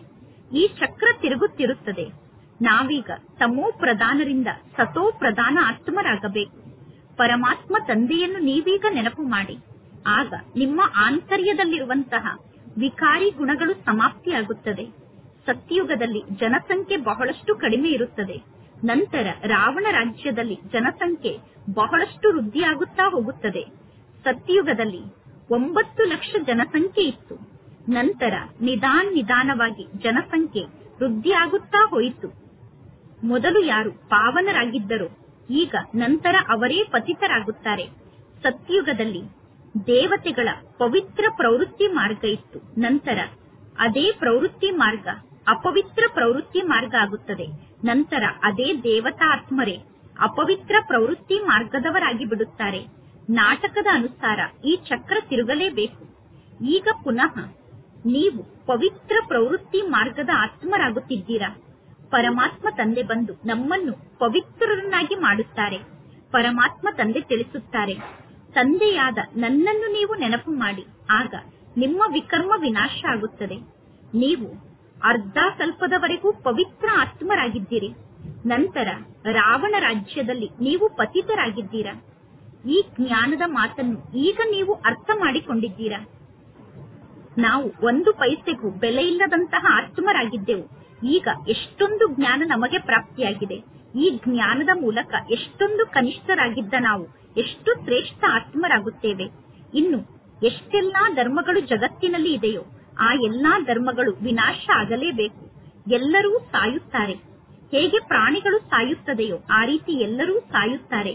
ಈ ಚಕ್ರ ತಿರುಗುತ್ತಿರುತ್ತದೆ ನಾವೀಗ ತಮೋ ಪ್ರಧಾನರಿಂದ ಸತೋ ಪ್ರಧಾನ ಆತ್ಮರಾಗಬೇಕು ಪರಮಾತ್ಮ ತಂದೆಯನ್ನು ನೀವೀಗ ನೆನಪು ಮಾಡಿ ಆಗ ನಿಮ್ಮ ಆಂತರ್ಯದಲ್ಲಿರುವಂತಹ ವಿಕಾರಿ ಗುಣಗಳು ಸಮಾಪ್ತಿಯಾಗುತ್ತದೆ ಸತ್ಯುಗದಲ್ಲಿ ಜನಸಂಖ್ಯೆ ಬಹಳಷ್ಟು ಕಡಿಮೆ ಇರುತ್ತದೆ ನಂತರ ರಾವಣ ರಾಜ್ಯದಲ್ಲಿ ಜನಸಂಖ್ಯೆ ಬಹಳಷ್ಟು ವೃದ್ಧಿಯಾಗುತ್ತಾ ಹೋಗುತ್ತದೆ ಸತ್ಯುಗದಲ್ಲಿ ಒಂಬತ್ತು ಲಕ್ಷ ಜನಸಂಖ್ಯೆ ಇತ್ತು ನಂತರ ನಿಧಾನ್ ನಿಧಾನವಾಗಿ ಜನಸಂಖ್ಯೆ ವೃದ್ಧಿಯಾಗುತ್ತಾ ಹೋಯಿತು ಮೊದಲು ಯಾರು ಪಾವನರಾಗಿದ್ದರೋ ಈಗ ನಂತರ ಅವರೇ ಪತಿತರಾಗುತ್ತಾರೆ ಸತ್ಯುಗದಲ್ಲಿ ದೇವತೆಗಳ ಪವಿತ್ರ ಪ್ರವೃತ್ತಿ ಮಾರ್ಗ ಇತ್ತು ನಂತರ ಅದೇ ಪ್ರವೃತ್ತಿ ಮಾರ್ಗ ಅಪವಿತ್ರ ಪ್ರವೃತ್ತಿ ಮಾರ್ಗ ಆಗುತ್ತದೆ ನಂತರ ಅದೇ ದೇವತಾ ಆತ್ಮರೇ ಅಪವಿತ್ರ ಪ್ರವೃತ್ತಿ ಮಾರ್ಗದವರಾಗಿ ಬಿಡುತ್ತಾರೆ ನಾಟಕದ ಅನುಸಾರ ಈ ಚಕ್ರ ತಿರುಗಲೇಬೇಕು ಈಗ ಪುನಃ ನೀವು ಪವಿತ್ರ ಪ್ರವೃತ್ತಿ ಮಾರ್ಗದ ಆತ್ಮರಾಗುತ್ತಿದ್ದೀರಾ ಪರಮಾತ್ಮ ತಂದೆ ಬಂದು ನಮ್ಮನ್ನು ಪವಿತ್ರರನ್ನಾಗಿ ಮಾಡುತ್ತಾರೆ ಪರಮಾತ್ಮ ತಂದೆ ತಿಳಿಸುತ್ತಾರೆ ತಂದೆಯಾದ ನನ್ನನ್ನು ನೀವು ನೆನಪು ಮಾಡಿ ಆಗ ನಿಮ್ಮ ವಿಕರ್ಮ ವಿನಾಶ ಆಗುತ್ತದೆ ನೀವು ಅರ್ಧ ಸ್ವಲ್ಪದವರೆಗೂ ಪವಿತ್ರ ಆತ್ಮರಾಗಿದ್ದೀರಿ ನಂತರ ರಾವಣ ರಾಜ್ಯದಲ್ಲಿ ನೀವು ಪತಿತರಾಗಿದ್ದೀರಾ ಈ ಜ್ಞಾನದ ಮಾತನ್ನು ಈಗ ನೀವು ಅರ್ಥ ಮಾಡಿಕೊಂಡಿದ್ದೀರಾ ನಾವು ಒಂದು ಪೈಸೆಗೂ ಬೆಲೆ ಇಲ್ಲದಂತಹ ಆತ್ಮರಾಗಿದ್ದೆವು ಈಗ ಎಷ್ಟೊಂದು ಜ್ಞಾನ ನಮಗೆ ಪ್ರಾಪ್ತಿಯಾಗಿದೆ ಈ ಜ್ಞಾನದ ಮೂಲಕ ಎಷ್ಟೊಂದು ಕನಿಷ್ಠರಾಗಿದ್ದ ನಾವು ಎಷ್ಟು ಶ್ರೇಷ್ಠ ಆತ್ಮರಾಗುತ್ತೇವೆ ಇನ್ನು ಎಷ್ಟೆಲ್ಲಾ ಧರ್ಮಗಳು ಜಗತ್ತಿನಲ್ಲಿ ಇದೆಯೋ ಆ ಎಲ್ಲಾ ಧರ್ಮಗಳು ವಿನಾಶ ಆಗಲೇಬೇಕು ಎಲ್ಲರೂ ಸಾಯುತ್ತಾರೆ ಹೇಗೆ ಪ್ರಾಣಿಗಳು ಸಾಯುತ್ತದೆಯೋ ಆ ರೀತಿ ಎಲ್ಲರೂ ಸಾಯುತ್ತಾರೆ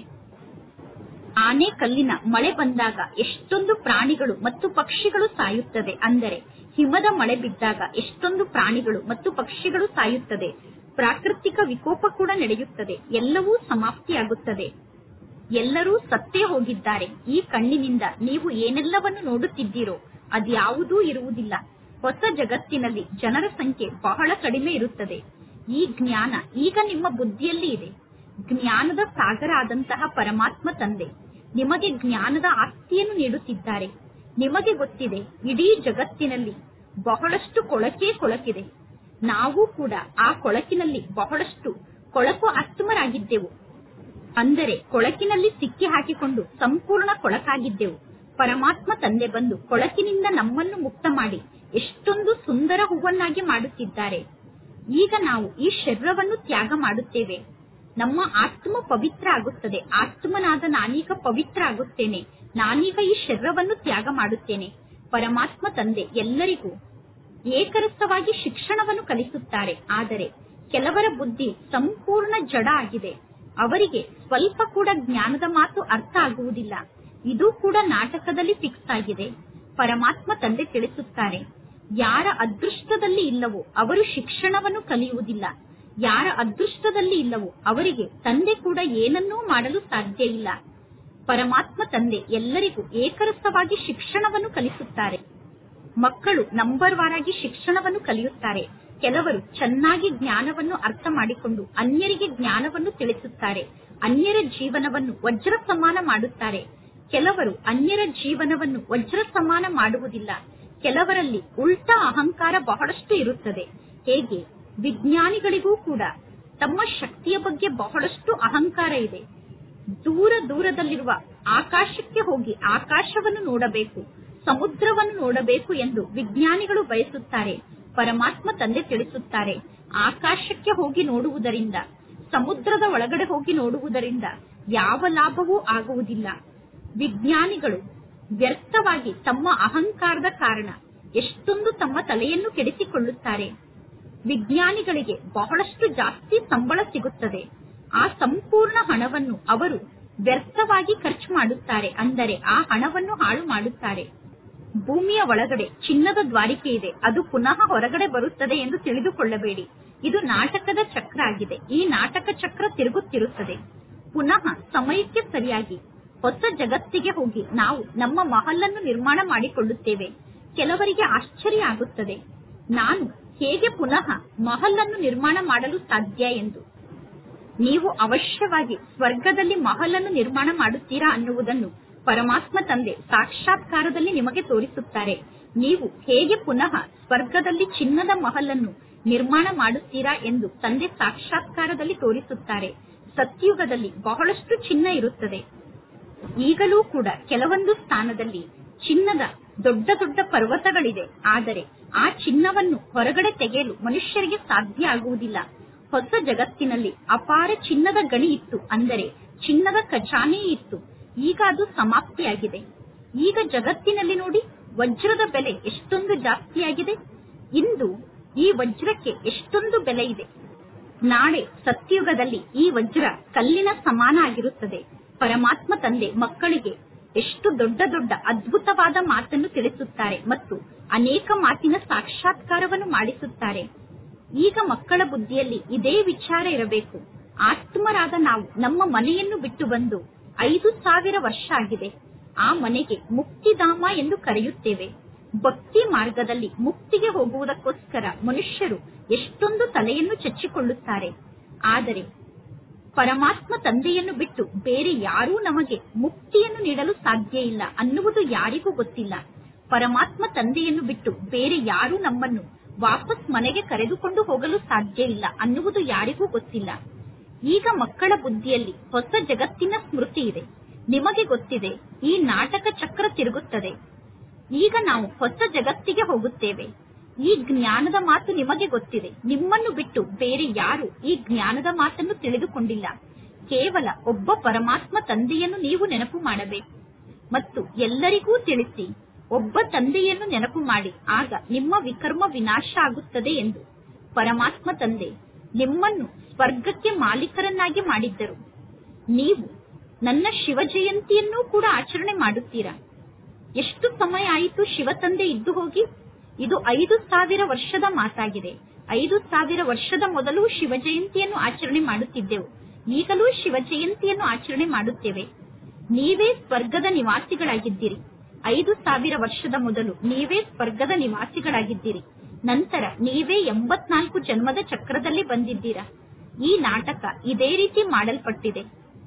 ಆನೆ ಕಲ್ಲಿನ ಮಳೆ ಬಂದಾಗ ಎಷ್ಟೊಂದು ಪ್ರಾಣಿಗಳು ಮತ್ತು ಪಕ್ಷಿಗಳು ಸಾಯುತ್ತದೆ ಅಂದರೆ ಹಿಮದ ಮಳೆ ಬಿದ್ದಾಗ ಎಷ್ಟೊಂದು ಪ್ರಾಣಿಗಳು ಮತ್ತು ಪಕ್ಷಿಗಳು ಸಾಯುತ್ತದೆ ಪ್ರಾಕೃತಿಕ ವಿಕೋಪ ಕೂಡ ನಡೆಯುತ್ತದೆ ಎಲ್ಲವೂ ಸಮಾಪ್ತಿಯಾಗುತ್ತದೆ ಎಲ್ಲರೂ ಸತ್ತೇ ಹೋಗಿದ್ದಾರೆ ಈ ಕಣ್ಣಿನಿಂದ ನೀವು ಏನೆಲ್ಲವನ್ನು ನೋಡುತ್ತಿದ್ದೀರೋ ಅದ್ಯಾವುದೂ ಇರುವುದಿಲ್ಲ ಹೊಸ ಜಗತ್ತಿನಲ್ಲಿ ಜನರ ಸಂಖ್ಯೆ ಬಹಳ ಕಡಿಮೆ ಇರುತ್ತದೆ ಈ ಜ್ಞಾನ ಈಗ ನಿಮ್ಮ ಬುದ್ಧಿಯಲ್ಲಿ ಇದೆ ಜ್ಞಾನದ ಸಾಗರ ಆದಂತಹ ಪರಮಾತ್ಮ ತಂದೆ ನಿಮಗೆ ಜ್ಞಾನದ ಆಸ್ತಿಯನ್ನು ನೀಡುತ್ತಿದ್ದಾರೆ ನಿಮಗೆ ಗೊತ್ತಿದೆ ಇಡೀ ಜಗತ್ತಿನಲ್ಲಿ ಬಹಳಷ್ಟು ಕೊಳಕೆ ಕೊಳಕಿದೆ ನಾವು ಕೂಡ ಆ ಕೊಳಕಿನಲ್ಲಿ ಬಹಳಷ್ಟು ಕೊಳಕು ಆತ್ಮರಾಗಿದ್ದೆವು ಅಂದರೆ ಕೊಳಕಿನಲ್ಲಿ ಸಿಕ್ಕಿ ಹಾಕಿಕೊಂಡು ಸಂಪೂರ್ಣ ಕೊಳಕಾಗಿದ್ದೆವು ಪರಮಾತ್ಮ ತಂದೆ ಬಂದು ಕೊಳಕಿನಿಂದ ನಮ್ಮನ್ನು ಮುಕ್ತ ಮಾಡಿ ಎಷ್ಟೊಂದು ಸುಂದರ ಹೂವನ್ನಾಗಿ ಮಾಡುತ್ತಿದ್ದಾರೆ ಈಗ ನಾವು ಈ ಶರೀರವನ್ನು ತ್ಯಾಗ ಮಾಡುತ್ತೇವೆ ನಮ್ಮ ಆತ್ಮ ಪವಿತ್ರ ಆಗುತ್ತದೆ ಆತ್ಮನಾದ ನಾನೀಗ ಪವಿತ್ರ ಆಗುತ್ತೇನೆ ನಾನೀಗ ಈ ಶರೀರವನ್ನು ತ್ಯಾಗ ಮಾಡುತ್ತೇನೆ ಪರಮಾತ್ಮ ತಂದೆ ಎಲ್ಲರಿಗೂ ಏಕರಸವಾಗಿ ಶಿಕ್ಷಣವನ್ನು ಕಲಿಸುತ್ತಾರೆ ಆದರೆ ಕೆಲವರ ಬುದ್ಧಿ ಸಂಪೂರ್ಣ ಜಡ ಆಗಿದೆ ಅವರಿಗೆ ಸ್ವಲ್ಪ ಕೂಡ ಜ್ಞಾನದ ಮಾತು ಅರ್ಥ ಆಗುವುದಿಲ್ಲ ಇದು ಕೂಡ ನಾಟಕದಲ್ಲಿ ಫಿಕ್ಸ್ ಆಗಿದೆ ಪರಮಾತ್ಮ ತಂದೆ ತಿಳಿಸುತ್ತಾರೆ ಯಾರ ಅದೃಷ್ಟದಲ್ಲಿ ಇಲ್ಲವೋ ಅವರು ಶಿಕ್ಷಣವನ್ನು ಕಲಿಯುವುದಿಲ್ಲ ಯಾರ ಅದೃಷ್ಟದಲ್ಲಿ ಇಲ್ಲವೋ ಅವರಿಗೆ ತಂದೆ ಕೂಡ ಏನನ್ನೂ ಮಾಡಲು ಸಾಧ್ಯ ಇಲ್ಲ ಪರಮಾತ್ಮ ತಂದೆ ಎಲ್ಲರಿಗೂ ಏಕರಸವಾಗಿ ಶಿಕ್ಷಣವನ್ನು ಕಲಿಸುತ್ತಾರೆ ಮಕ್ಕಳು ನಂಬರ್ ವಾರಾಗಿ ಶಿಕ್ಷಣವನ್ನು ಕಲಿಯುತ್ತಾರೆ ಕೆಲವರು ಚೆನ್ನಾಗಿ ಜ್ಞಾನವನ್ನು ಅರ್ಥ ಮಾಡಿಕೊಂಡು ಅನ್ಯರಿಗೆ ಜ್ಞಾನವನ್ನು ತಿಳಿಸುತ್ತಾರೆ ಅನ್ಯರ ಜೀವನವನ್ನು ವಜ್ರ ಸಮಾನ ಮಾಡುತ್ತಾರೆ ಕೆಲವರು ಅನ್ಯರ ಜೀವನವನ್ನು ವಜ್ರ ಸಮಾನ ಮಾಡುವುದಿಲ್ಲ ಕೆಲವರಲ್ಲಿ ಉಲ್ಟಾ ಅಹಂಕಾರ ಬಹಳಷ್ಟು ಇರುತ್ತದೆ ಹೇಗೆ ವಿಜ್ಞಾನಿಗಳಿಗೂ ಕೂಡ ತಮ್ಮ ಶಕ್ತಿಯ ಬಗ್ಗೆ ಬಹಳಷ್ಟು ಅಹಂಕಾರ ಇದೆ ದೂರ ದೂರದಲ್ಲಿರುವ ಆಕಾಶಕ್ಕೆ ಹೋಗಿ ಆಕಾಶವನ್ನು ನೋಡಬೇಕು ಸಮುದ್ರವನ್ನು ನೋಡಬೇಕು ಎಂದು ವಿಜ್ಞಾನಿಗಳು ಬಯಸುತ್ತಾರೆ ಪರಮಾತ್ಮ ತಂದೆ ತಿಳಿಸುತ್ತಾರೆ ಆಕಾಶಕ್ಕೆ ಹೋಗಿ ನೋಡುವುದರಿಂದ ಸಮುದ್ರದ ಒಳಗಡೆ ಹೋಗಿ ನೋಡುವುದರಿಂದ ಯಾವ ಲಾಭವೂ ಆಗುವುದಿಲ್ಲ ವಿಜ್ಞಾನಿಗಳು ವ್ಯರ್ಥವಾಗಿ ತಮ್ಮ ಅಹಂಕಾರದ ಕಾರಣ ಎಷ್ಟೊಂದು ತಮ್ಮ ತಲೆಯನ್ನು ಕೆಡಿಸಿಕೊಳ್ಳುತ್ತಾರೆ ವಿಜ್ಞಾನಿಗಳಿಗೆ ಬಹಳಷ್ಟು ಜಾಸ್ತಿ ಸಂಬಳ ಸಿಗುತ್ತದೆ ಆ ಸಂಪೂರ್ಣ ಹಣವನ್ನು ಅವರು ವ್ಯರ್ಥವಾಗಿ ಖರ್ಚು ಮಾಡುತ್ತಾರೆ ಅಂದರೆ ಆ ಹಣವನ್ನು ಹಾಳು ಮಾಡುತ್ತಾರೆ ಭೂಮಿಯ ಒಳಗಡೆ ಚಿನ್ನದ ದ್ವಾರಿಕೆ ಇದೆ ಅದು ಪುನಃ ಹೊರಗಡೆ ಬರುತ್ತದೆ ಎಂದು ತಿಳಿದುಕೊಳ್ಳಬೇಡಿ ಇದು ನಾಟಕದ ಚಕ್ರ ಆಗಿದೆ ಈ ನಾಟಕ ಚಕ್ರ ತಿರುಗುತ್ತಿರುತ್ತದೆ ಪುನಃ ಸಮಯಕ್ಕೆ ಸರಿಯಾಗಿ ಹೊಸ ಜಗತ್ತಿಗೆ ಹೋಗಿ ನಾವು ನಮ್ಮ ಮಹಲನ್ನು ನಿರ್ಮಾಣ ಮಾಡಿಕೊಳ್ಳುತ್ತೇವೆ ಕೆಲವರಿಗೆ ಆಶ್ಚರ್ಯ ಆಗುತ್ತದೆ ನಾನು ಹೇಗೆ ಪುನಃ ಮಹಲನ್ನು ನಿರ್ಮಾಣ ಮಾಡಲು ಸಾಧ್ಯ ಎಂದು ನೀವು ಅವಶ್ಯವಾಗಿ ಸ್ವರ್ಗದಲ್ಲಿ ಮಹಲನ್ನು ನಿರ್ಮಾಣ ಮಾಡುತ್ತೀರಾ ಅನ್ನುವುದನ್ನು ಪರಮಾತ್ಮ ತಂದೆ ಸಾಕ್ಷಾತ್ಕಾರದಲ್ಲಿ ನಿಮಗೆ ತೋರಿಸುತ್ತಾರೆ ನೀವು ಹೇಗೆ ಪುನಃ ಸ್ವರ್ಗದಲ್ಲಿ ಚಿನ್ನದ ಮಹಲನ್ನು ನಿರ್ಮಾಣ ಮಾಡುತ್ತೀರಾ ಎಂದು ತಂದೆ ಸಾಕ್ಷಾತ್ಕಾರದಲ್ಲಿ ತೋರಿಸುತ್ತಾರೆ ಸತ್ಯುಗದಲ್ಲಿ ಬಹಳಷ್ಟು ಚಿನ್ನ ಇರುತ್ತದೆ ಈಗಲೂ ಕೂಡ ಕೆಲವೊಂದು ಸ್ಥಾನದಲ್ಲಿ ಚಿನ್ನದ ದೊಡ್ಡ ದೊಡ್ಡ ಪರ್ವತಗಳಿದೆ ಆದರೆ ಆ ಚಿನ್ನವನ್ನು ಹೊರಗಡೆ ತೆಗೆಯಲು ಮನುಷ್ಯರಿಗೆ ಸಾಧ್ಯ ಆಗುವುದಿಲ್ಲ ಹೊಸ ಜಗತ್ತಿನಲ್ಲಿ ಅಪಾರ ಚಿನ್ನದ ಗಣಿ ಇತ್ತು ಅಂದರೆ ಚಿನ್ನದ ಖಜಾನೆ ಇತ್ತು ಈಗ ಅದು ಸಮಾಪ್ತಿಯಾಗಿದೆ ಈಗ ಜಗತ್ತಿನಲ್ಲಿ ನೋಡಿ ವಜ್ರದ ಬೆಲೆ ಎಷ್ಟೊಂದು ಜಾಸ್ತಿಯಾಗಿದೆ ಇಂದು ಈ ವಜ್ರಕ್ಕೆ ಎಷ್ಟೊಂದು ಬೆಲೆ ಇದೆ ನಾಳೆ ಸತ್ಯುಗದಲ್ಲಿ ಈ ವಜ್ರ ಕಲ್ಲಿನ ಸಮಾನ ಆಗಿರುತ್ತದೆ ಪರಮಾತ್ಮ ತಂದೆ ಮಕ್ಕಳಿಗೆ ಎಷ್ಟು ದೊಡ್ಡ ದೊಡ್ಡ ಅದ್ಭುತವಾದ ಮಾತನ್ನು ತಿಳಿಸುತ್ತಾರೆ ಮತ್ತು ಅನೇಕ ಮಾತಿನ ಸಾಕ್ಷಾತ್ಕಾರವನ್ನು ಮಾಡಿಸುತ್ತಾರೆ ಈಗ ಮಕ್ಕಳ ಬುದ್ಧಿಯಲ್ಲಿ ಇದೇ ವಿಚಾರ ಇರಬೇಕು ಆತ್ಮರಾದ ನಾವು ನಮ್ಮ ಮನೆಯನ್ನು ಬಿಟ್ಟು ಬಂದು ಐದು ಸಾವಿರ ವರ್ಷ ಆಗಿದೆ ಆ ಮನೆಗೆ ಮುಕ್ತಿಧಾಮ ಎಂದು ಕರೆಯುತ್ತೇವೆ ಭಕ್ತಿ ಮಾರ್ಗದಲ್ಲಿ ಮುಕ್ತಿಗೆ ಹೋಗುವುದಕ್ಕೋಸ್ಕರ ಮನುಷ್ಯರು ಎಷ್ಟೊಂದು ತಲೆಯನ್ನು ಚಚ್ಚಿಕೊಳ್ಳುತ್ತಾರೆ ಆದರೆ ಪರಮಾತ್ಮ ತಂದೆಯನ್ನು ಬಿಟ್ಟು ಬೇರೆ ಯಾರೂ ನಮಗೆ ಮುಕ್ತಿಯನ್ನು ನೀಡಲು ಸಾಧ್ಯ ಇಲ್ಲ ಅನ್ನುವುದು ಯಾರಿಗೂ ಗೊತ್ತಿಲ್ಲ ಪರಮಾತ್ಮ ತಂದೆಯನ್ನು ಬಿಟ್ಟು ಬೇರೆ ಯಾರೂ ನಮ್ಮನ್ನು ವಾಪಸ್ ಮನೆಗೆ ಕರೆದುಕೊಂಡು ಹೋಗಲು ಸಾಧ್ಯ ಇಲ್ಲ ಅನ್ನುವುದು ಯಾರಿಗೂ ಗೊತ್ತಿಲ್ಲ ಈಗ ಮಕ್ಕಳ ಬುದ್ಧಿಯಲ್ಲಿ ಹೊಸ ಜಗತ್ತಿನ ಸ್ಮೃತಿ ಇದೆ ನಿಮಗೆ ಗೊತ್ತಿದೆ ಈ ನಾಟಕ ಚಕ್ರ ತಿರುಗುತ್ತದೆ ಈಗ ನಾವು ಹೊಸ ಜಗತ್ತಿಗೆ ಹೋಗುತ್ತೇವೆ ಈ ಜ್ಞಾನದ ಮಾತು ನಿಮಗೆ ಗೊತ್ತಿದೆ ನಿಮ್ಮನ್ನು ಬಿಟ್ಟು ಬೇರೆ ಯಾರು ಈ ಜ್ಞಾನದ ಮಾತನ್ನು ತಿಳಿದುಕೊಂಡಿಲ್ಲ ಕೇವಲ ಒಬ್ಬ ಪರಮಾತ್ಮ ತಂದೆಯನ್ನು ನೀವು ನೆನಪು ಮಾಡಬೇಕು ಮತ್ತು ಎಲ್ಲರಿಗೂ ತಿಳಿಸಿ ಒಬ್ಬ ತಂದೆಯನ್ನು ನೆನಪು ಮಾಡಿ ಆಗ ನಿಮ್ಮ ವಿಕರ್ಮ ವಿನಾಶ ಆಗುತ್ತದೆ ಎಂದು ಪರಮಾತ್ಮ ತಂದೆ ನಿಮ್ಮನ್ನು ಸ್ವರ್ಗಕ್ಕೆ ಮಾಲೀಕರನ್ನಾಗಿ ಮಾಡಿದ್ದರು ನೀವು ನನ್ನ ಶಿವ ಜಯಂತಿಯನ್ನೂ ಕೂಡ ಆಚರಣೆ ಮಾಡುತ್ತೀರಾ ಎಷ್ಟು ಸಮಯ ಆಯಿತು ಶಿವ ತಂದೆ ಇದ್ದು ಹೋಗಿ ಇದು ಐದು ಸಾವಿರ ವರ್ಷದ ಮಾತಾಗಿದೆ ಐದು ಸಾವಿರ ವರ್ಷದ ಮೊದಲು ಶಿವ ಜಯಂತಿಯನ್ನು ಆಚರಣೆ ಮಾಡುತ್ತಿದ್ದೆವು ಈಗಲೂ ಶಿವ ಜಯಂತಿಯನ್ನು ಆಚರಣೆ ಮಾಡುತ್ತೇವೆ ನೀವೇ ಸ್ವರ್ಗದ ನಿವಾಸಿಗಳಾಗಿದ್ದೀರಿ ಐದು ಸಾವಿರ ವರ್ಷದ ಮೊದಲು ನೀವೇ ಸ್ವರ್ಗದ ನಿವಾಸಿಗಳಾಗಿದ್ದೀರಿ ನಂತರ ನೀವೇ ಎಂಬತ್ನಾಲ್ಕು ಜನ್ಮದ ಚಕ್ರದಲ್ಲಿ ಬಂದಿದ್ದೀರಾ ಈ ನಾಟಕ ಇದೇ ರೀತಿ ಮಾಡಲ್ಪಟ್ಟಿದೆ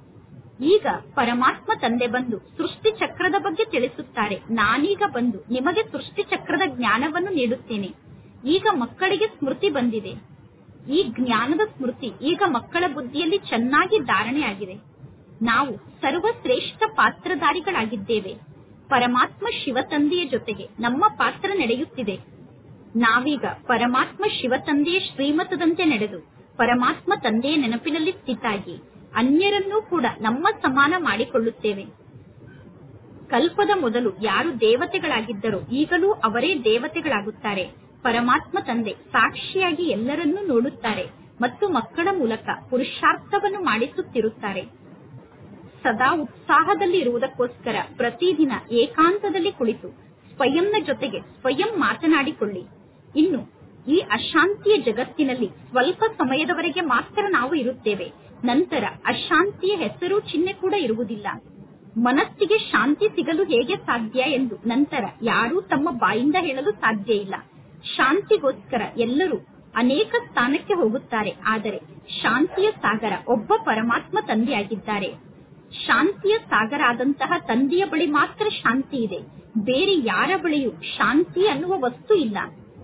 ಈಗ ಪರಮಾತ್ಮ ತಂದೆ ಬಂದು ಸೃಷ್ಟಿ ಚಕ್ರದ ಬಗ್ಗೆ ತಿಳಿಸುತ್ತಾರೆ ನಾನೀಗ ಬಂದು ನಿಮಗೆ ಸೃಷ್ಟಿ ಚಕ್ರದ ಜ್ಞಾನವನ್ನು ನೀಡುತ್ತೇನೆ ಈಗ ಮಕ್ಕಳಿಗೆ ಸ್ಮೃತಿ ಬಂದಿದೆ ಈ ಜ್ಞಾನದ ಸ್ಮೃತಿ ಈಗ ಮಕ್ಕಳ ಬುದ್ಧಿಯಲ್ಲಿ ಚೆನ್ನಾಗಿ ಧಾರಣೆ ಆಗಿದೆ ನಾವು ಸರ್ವಶ್ರೇಷ್ಠ ಪಾತ್ರಧಾರಿಗಳಾಗಿದ್ದೇವೆ ಪರಮಾತ್ಮ ಶಿವ ತಂದೆಯ ಜೊತೆಗೆ ನಮ್ಮ ಪಾತ್ರ ನಡೆಯುತ್ತಿದೆ ನಾವೀಗ ಪರಮಾತ್ಮ ಶಿವ ತಂದೆಯ ಶ್ರೀಮತದಂತೆ ನಡೆದು ಪರಮಾತ್ಮ ತಂದೆಯ ನೆನಪಿನಲ್ಲಿ ಸ್ಥಿತಾಗಿ ಅನ್ಯರನ್ನೂ ಕೂಡ ನಮ್ಮ ಸಮಾನ ಮಾಡಿಕೊಳ್ಳುತ್ತೇವೆ ಕಲ್ಪದ ಮೊದಲು ಯಾರು ದೇವತೆಗಳಾಗಿದ್ದರೋ ಈಗಲೂ ಅವರೇ ದೇವತೆಗಳಾಗುತ್ತಾರೆ ಪರಮಾತ್ಮ ತಂದೆ ಸಾಕ್ಷಿಯಾಗಿ ಎಲ್ಲರನ್ನೂ ನೋಡುತ್ತಾರೆ ಮತ್ತು ಮಕ್ಕಳ ಮೂಲಕ ಪುರುಷಾರ್ಥವನ್ನು ಮಾಡಿಸುತ್ತಿರುತ್ತಾರೆ ಸದಾ ಉತ್ಸಾಹದಲ್ಲಿ ಇರುವುದಕ್ಕೋಸ್ಕರ ಪ್ರತಿದಿನ ಏಕಾಂತದಲ್ಲಿ ಕುಳಿತು ಸ್ವಯಂನ ಜೊತೆಗೆ ಸ್ವಯಂ ಮಾತನಾಡಿಕೊಳ್ಳಿ ಇನ್ನು ಈ ಅಶಾಂತಿಯ ಜಗತ್ತಿನಲ್ಲಿ ಸ್ವಲ್ಪ ಸಮಯದವರೆಗೆ ಮಾತ್ರ ನಾವು ಇರುತ್ತೇವೆ ನಂತರ ಅಶಾಂತಿಯ ಹೆಸರು ಚಿಹ್ನೆ ಕೂಡ ಇರುವುದಿಲ್ಲ ಮನಸ್ಸಿಗೆ ಶಾಂತಿ ಸಿಗಲು ಹೇಗೆ ಸಾಧ್ಯ ಎಂದು ನಂತರ ಯಾರೂ ತಮ್ಮ ಬಾಯಿಂದ ಹೇಳಲು ಸಾಧ್ಯ ಇಲ್ಲ ಶಾಂತಿಗೋಸ್ಕರ ಎಲ್ಲರೂ ಅನೇಕ ಸ್ಥಾನಕ್ಕೆ ಹೋಗುತ್ತಾರೆ ಆದರೆ ಶಾಂತಿಯ ಸಾಗರ ಒಬ್ಬ ಪರಮಾತ್ಮ ತಂದೆಯಾಗಿದ್ದಾರೆ ಶಾಂತಿಯ ಸಾಗರ ಆದಂತಹ ತಂದೆಯ ಬಳಿ ಮಾತ್ರ ಶಾಂತಿ ಇದೆ ಬೇರೆ ಯಾರ ಬಳಿಯೂ ಶಾಂತಿ ಅನ್ನುವ ವಸ್ತು ಇಲ್ಲ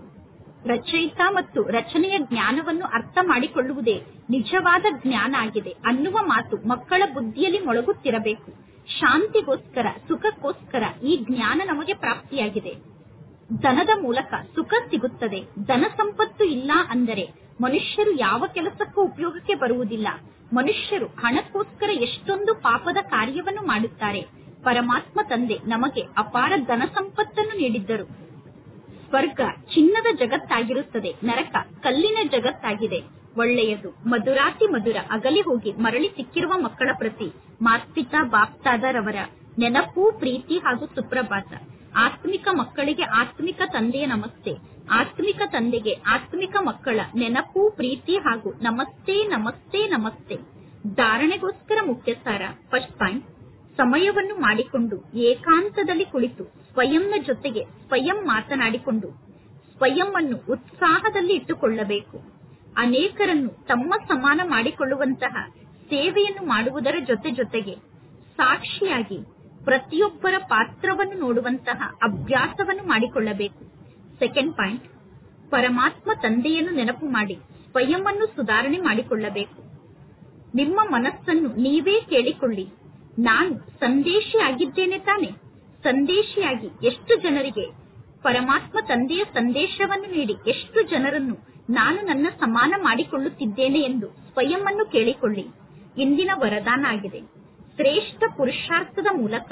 ರಚಯಿತ ಮತ್ತು ರಚನೆಯ ಜ್ಞಾನವನ್ನು ಅರ್ಥ ಮಾಡಿಕೊಳ್ಳುವುದೇ ನಿಜವಾದ ಜ್ಞಾನ ಆಗಿದೆ ಅನ್ನುವ ಮಾತು ಮಕ್ಕಳ ಬುದ್ಧಿಯಲ್ಲಿ ಮೊಳಗುತ್ತಿರಬೇಕು ಶಾಂತಿಗೋಸ್ಕರ ಸುಖಕ್ಕೋಸ್ಕರ ಈ ಜ್ಞಾನ ನಮಗೆ ಪ್ರಾಪ್ತಿಯಾಗಿದೆ ಧನದ ಮೂಲಕ ಸುಖ ಸಿಗುತ್ತದೆ ಧನ ಸಂಪತ್ತು ಇಲ್ಲ ಅಂದರೆ ಮನುಷ್ಯರು ಯಾವ ಕೆಲಸಕ್ಕೂ ಉಪಯೋಗಕ್ಕೆ ಬರುವುದಿಲ್ಲ ಮನುಷ್ಯರು ಹಣಕ್ಕೋಸ್ಕರ ಎಷ್ಟೊಂದು ಪಾಪದ ಕಾರ್ಯವನ್ನು ಮಾಡುತ್ತಾರೆ ಪರಮಾತ್ಮ ತಂದೆ ನಮಗೆ ಅಪಾರ ಧನ ಸಂಪತ್ತನ್ನು ನೀಡಿದ್ದರು ಸ್ವರ್ಗ ಚಿನ್ನದ ಜಗತ್ತಾಗಿರುತ್ತದೆ ನರಕ ಕಲ್ಲಿನ ಜಗತ್ತಾಗಿದೆ ಒಳ್ಳೆಯದು ಮಧುರಾತಿ ಮಧುರ ಅಗಲಿ ಹೋಗಿ ಮರಳಿ ಸಿಕ್ಕಿರುವ ಮಕ್ಕಳ ಪ್ರತಿ ಮಾಸ್ಪಿತಾ ಬಾಪ್ತಾದರವರ ನೆನಪು ಪ್ರೀತಿ ಹಾಗೂ ಸುಪ್ರಭಾತ ಆತ್ಮಿಕ ಮಕ್ಕಳಿಗೆ ಆತ್ಮಿಕ ತಂದೆಯ ನಮಸ್ತೆ ಆತ್ಮಿಕ ತಂದೆಗೆ ಆತ್ಮಿಕ ಮಕ್ಕಳ ನೆನಪು ಪ್ರೀತಿ ಹಾಗೂ ನಮಸ್ತೆ ನಮಸ್ತೆ ನಮಸ್ತೆ ಧಾರಣೆಗೋಸ್ಕರ ಮುಖ್ಯ ಸಾರ ಫಸ್ಟ್ ಪಾಯಿಂಟ್ ಸಮಯವನ್ನು ಮಾಡಿಕೊಂಡು ಏಕಾಂತದಲ್ಲಿ ಕುಳಿತು ಸ್ವಯಂನ ಜೊತೆಗೆ ಸ್ವಯಂ ಮಾತನಾಡಿಕೊಂಡು ಸ್ವಯಂ ಅನ್ನು ಉತ್ಸಾಹದಲ್ಲಿ ಇಟ್ಟುಕೊಳ್ಳಬೇಕು ಅನೇಕರನ್ನು ತಮ್ಮ ಸಮಾನ ಮಾಡಿಕೊಳ್ಳುವಂತಹ ಸೇವೆಯನ್ನು ಮಾಡುವುದರ ಜೊತೆ ಜೊತೆಗೆ ಸಾಕ್ಷಿಯಾಗಿ ಪ್ರತಿಯೊಬ್ಬರ ಪಾತ್ರವನ್ನು ನೋಡುವಂತಹ ಅಭ್ಯಾಸವನ್ನು ಮಾಡಿಕೊಳ್ಳಬೇಕು ಸೆಕೆಂಡ್ ಪಾಯಿಂಟ್ ಪರಮಾತ್ಮ ತಂದೆಯನ್ನು ನೆನಪು ಮಾಡಿ ಸ್ವಯಂವನ್ನು ಸುಧಾರಣೆ ಮಾಡಿಕೊಳ್ಳಬೇಕು ನಿಮ್ಮ ಮನಸ್ಸನ್ನು ನೀವೇ ಕೇಳಿಕೊಳ್ಳಿ ನಾನು ಸಂದೇಶಿಯಾಗಿದ್ದೇನೆ ತಾನೆ ಸಂದೇಶಿಯಾಗಿ ಎಷ್ಟು ಜನರಿಗೆ ಪರಮಾತ್ಮ ತಂದೆಯ ಸಂದೇಶವನ್ನು ನೀಡಿ ಎಷ್ಟು ಜನರನ್ನು ನಾನು ನನ್ನ ಸಮಾನ ಮಾಡಿಕೊಳ್ಳುತ್ತಿದ್ದೇನೆ ಎಂದು ಸ್ವಯಂವನ್ನು ಕೇಳಿಕೊಳ್ಳಿ ಇಂದಿನ ವರದಾನ ಆಗಿದೆ ಶ್ರೇಷ್ಠ ಪುರುಷಾರ್ಥದ ಮೂಲಕ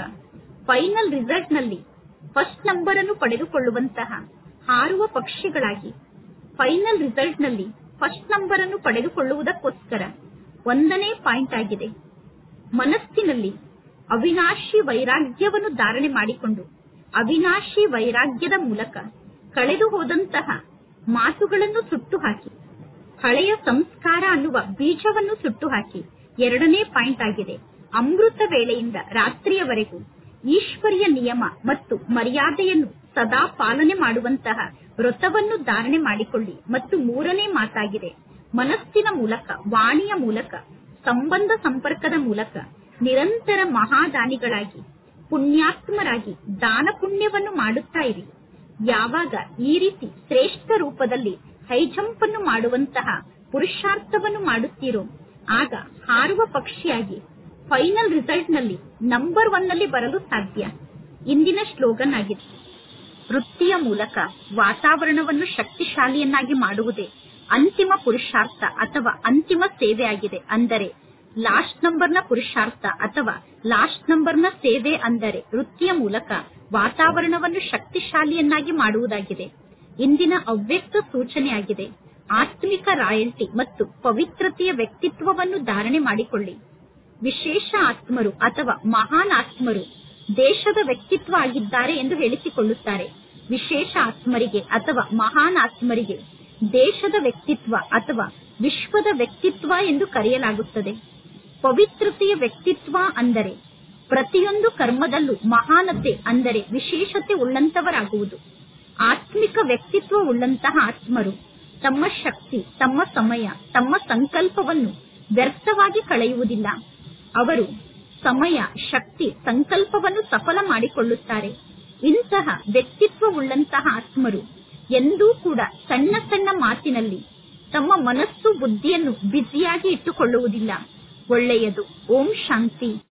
ಫೈನಲ್ ರಿಸಲ್ಟ್ ನಲ್ಲಿ ಫಸ್ಟ್ ನಂಬರ್ ಅನ್ನು ಪಡೆದುಕೊಳ್ಳುವಂತಹ ಹಾರುವ ಪಕ್ಷಿಗಳಾಗಿ ಫೈನಲ್ ರಿಸಲ್ಟ್ ನಲ್ಲಿ ಫಸ್ಟ್ ನಂಬರ್ ಅನ್ನು ಪಡೆದುಕೊಳ್ಳುವುದಕ್ಕೋಸ್ಕರ ಒಂದನೇ ಪಾಯಿಂಟ್ ಆಗಿದೆ ಮನಸ್ಸಿನಲ್ಲಿ ಅವಿನಾಶಿ ವೈರಾಗ್ಯವನ್ನು ಧಾರಣೆ ಮಾಡಿಕೊಂಡು ಅವಿನಾಶಿ ವೈರಾಗ್ಯದ ಮೂಲಕ ಕಳೆದು ಹೋದಂತಹ ಮಾತುಗಳನ್ನು ಸುಟ್ಟು ಹಾಕಿ ಹಳೆಯ ಸಂಸ್ಕಾರ ಅನ್ನುವ ಬೀಜವನ್ನು ಸುಟ್ಟು ಹಾಕಿ ಎರಡನೇ ಪಾಯಿಂಟ್ ಆಗಿದೆ ಅಮೃತ ವೇಳೆಯಿಂದ ರಾತ್ರಿಯವರೆಗೂ ಈಶ್ವರಿಯ ನಿಯಮ ಮತ್ತು ಮರ್ಯಾದೆಯನ್ನು ಸದಾ ಪಾಲನೆ ಮಾಡುವಂತಹ ವ್ರತವನ್ನು ಧಾರಣೆ ಮಾಡಿಕೊಳ್ಳಿ ಮತ್ತು ಮೂರನೇ ಮಾತಾಗಿದೆ ಮನಸ್ಸಿನ ಮೂಲಕ ವಾಣಿಯ ಮೂಲಕ ಸಂಬಂಧ ಸಂಪರ್ಕದ ಮೂಲಕ ನಿರಂತರ ಮಹಾದಾನಿಗಳಾಗಿ ಪುಣ್ಯಾತ್ಮರಾಗಿ ದಾನ ಪುಣ್ಯವನ್ನು ಮಾಡುತ್ತಾ ಇರಿ ಯಾವಾಗ ಈ ರೀತಿ ಶ್ರೇಷ್ಠ ರೂಪದಲ್ಲಿ ಹೈಜಂಪ್ ಅನ್ನು ಮಾಡುವಂತಹ ಪುರುಷಾರ್ಥವನ್ನು ಮಾಡುತ್ತೀರೋ ಆಗ ಹಾರುವ ಪಕ್ಷಿಯಾಗಿ ಫೈನಲ್ ರಿಸಲ್ಟ್ ನಲ್ಲಿ ನಂಬರ್ ಒನ್ ನಲ್ಲಿ ಬರಲು ಸಾಧ್ಯ ಇಂದಿನ ಸ್ಲೋಗನ್ ಆಗಿದೆ ವೃತ್ತಿಯ ಮೂಲಕ ವಾತಾವರಣವನ್ನು ಶಕ್ತಿಶಾಲಿಯನ್ನಾಗಿ ಮಾಡುವುದೇ ಅಂತಿಮ ಪುರುಷಾರ್ಥ ಅಥವಾ ಅಂತಿಮ ಸೇವೆ ಆಗಿದೆ ಅಂದರೆ ಲಾಸ್ಟ್ ನಂಬರ್ನ ಪುರುಷಾರ್ಥ ಅಥವಾ ಲಾಸ್ಟ್ ನಂಬರ್ನ ಸೇವೆ ಅಂದರೆ ವೃತ್ತಿಯ ಮೂಲಕ ವಾತಾವರಣವನ್ನು ಶಕ್ತಿಶಾಲಿಯನ್ನಾಗಿ ಮಾಡುವುದಾಗಿದೆ ಇಂದಿನ ಅವ್ಯಕ್ತ ಸೂಚನೆಯಾಗಿದೆ ಆತ್ಮಿಕ ರಾಯಲ್ಟಿ ಮತ್ತು ಪವಿತ್ರತೆಯ ವ್ಯಕ್ತಿತ್ವವನ್ನು ಧಾರಣೆ ಮಾಡಿಕೊಳ್ಳಿ ವಿಶೇಷ ಆತ್ಮರು ಅಥವಾ ಮಹಾನ್ ಆತ್ಮರು ದೇಶದ ವ್ಯಕ್ತಿತ್ವ ಆಗಿದ್ದಾರೆ ಎಂದು ಹೇಳಿಸಿಕೊಳ್ಳುತ್ತಾರೆ ವಿಶೇಷ ಆತ್ಮರಿಗೆ ಅಥವಾ ಮಹಾನ್ ಆತ್ಮರಿಗೆ ದೇಶದ ವ್ಯಕ್ತಿತ್ವ ಅಥವಾ ವಿಶ್ವದ ವ್ಯಕ್ತಿತ್ವ ಎಂದು ಕರೆಯಲಾಗುತ್ತದೆ ಪವಿತ್ರತೆಯ ವ್ಯಕ್ತಿತ್ವ ಅಂದರೆ ಪ್ರತಿಯೊಂದು ಕರ್ಮದಲ್ಲೂ ಮಹಾನತೆ ಅಂದರೆ ವಿಶೇಷತೆ ಉಳ್ಳಂತವರಾಗುವುದು ಆತ್ಮಿಕ ವ್ಯಕ್ತಿತ್ವ ಉಳ್ಳಂತಹ ಆತ್ಮರು ತಮ್ಮ ಶಕ್ತಿ ತಮ್ಮ ಸಮಯ ತಮ್ಮ ಸಂಕಲ್ಪವನ್ನು ವ್ಯರ್ಥವಾಗಿ ಕಳೆಯುವುದಿಲ್ಲ ಅವರು ಸಮಯ ಶಕ್ತಿ ಸಂಕಲ್ಪವನ್ನು ಸಫಲ ಮಾಡಿಕೊಳ್ಳುತ್ತಾರೆ ಇಂತಹ ವ್ಯಕ್ತಿತ್ವ ಉಳ್ಳಂತಹ ಆತ್ಮರು ಎಂದೂ ಕೂಡ ಸಣ್ಣ ಸಣ್ಣ ಮಾತಿನಲ್ಲಿ ತಮ್ಮ ಮನಸ್ಸು ಬುದ್ಧಿಯನ್ನು ಬ್ಯುಸಿಯಾಗಿ ಇಟ್ಟುಕೊಳ್ಳುವುದಿಲ್ಲ ಒಳ್ಳೆಯದು ಓಂ ಶಾಂತಿ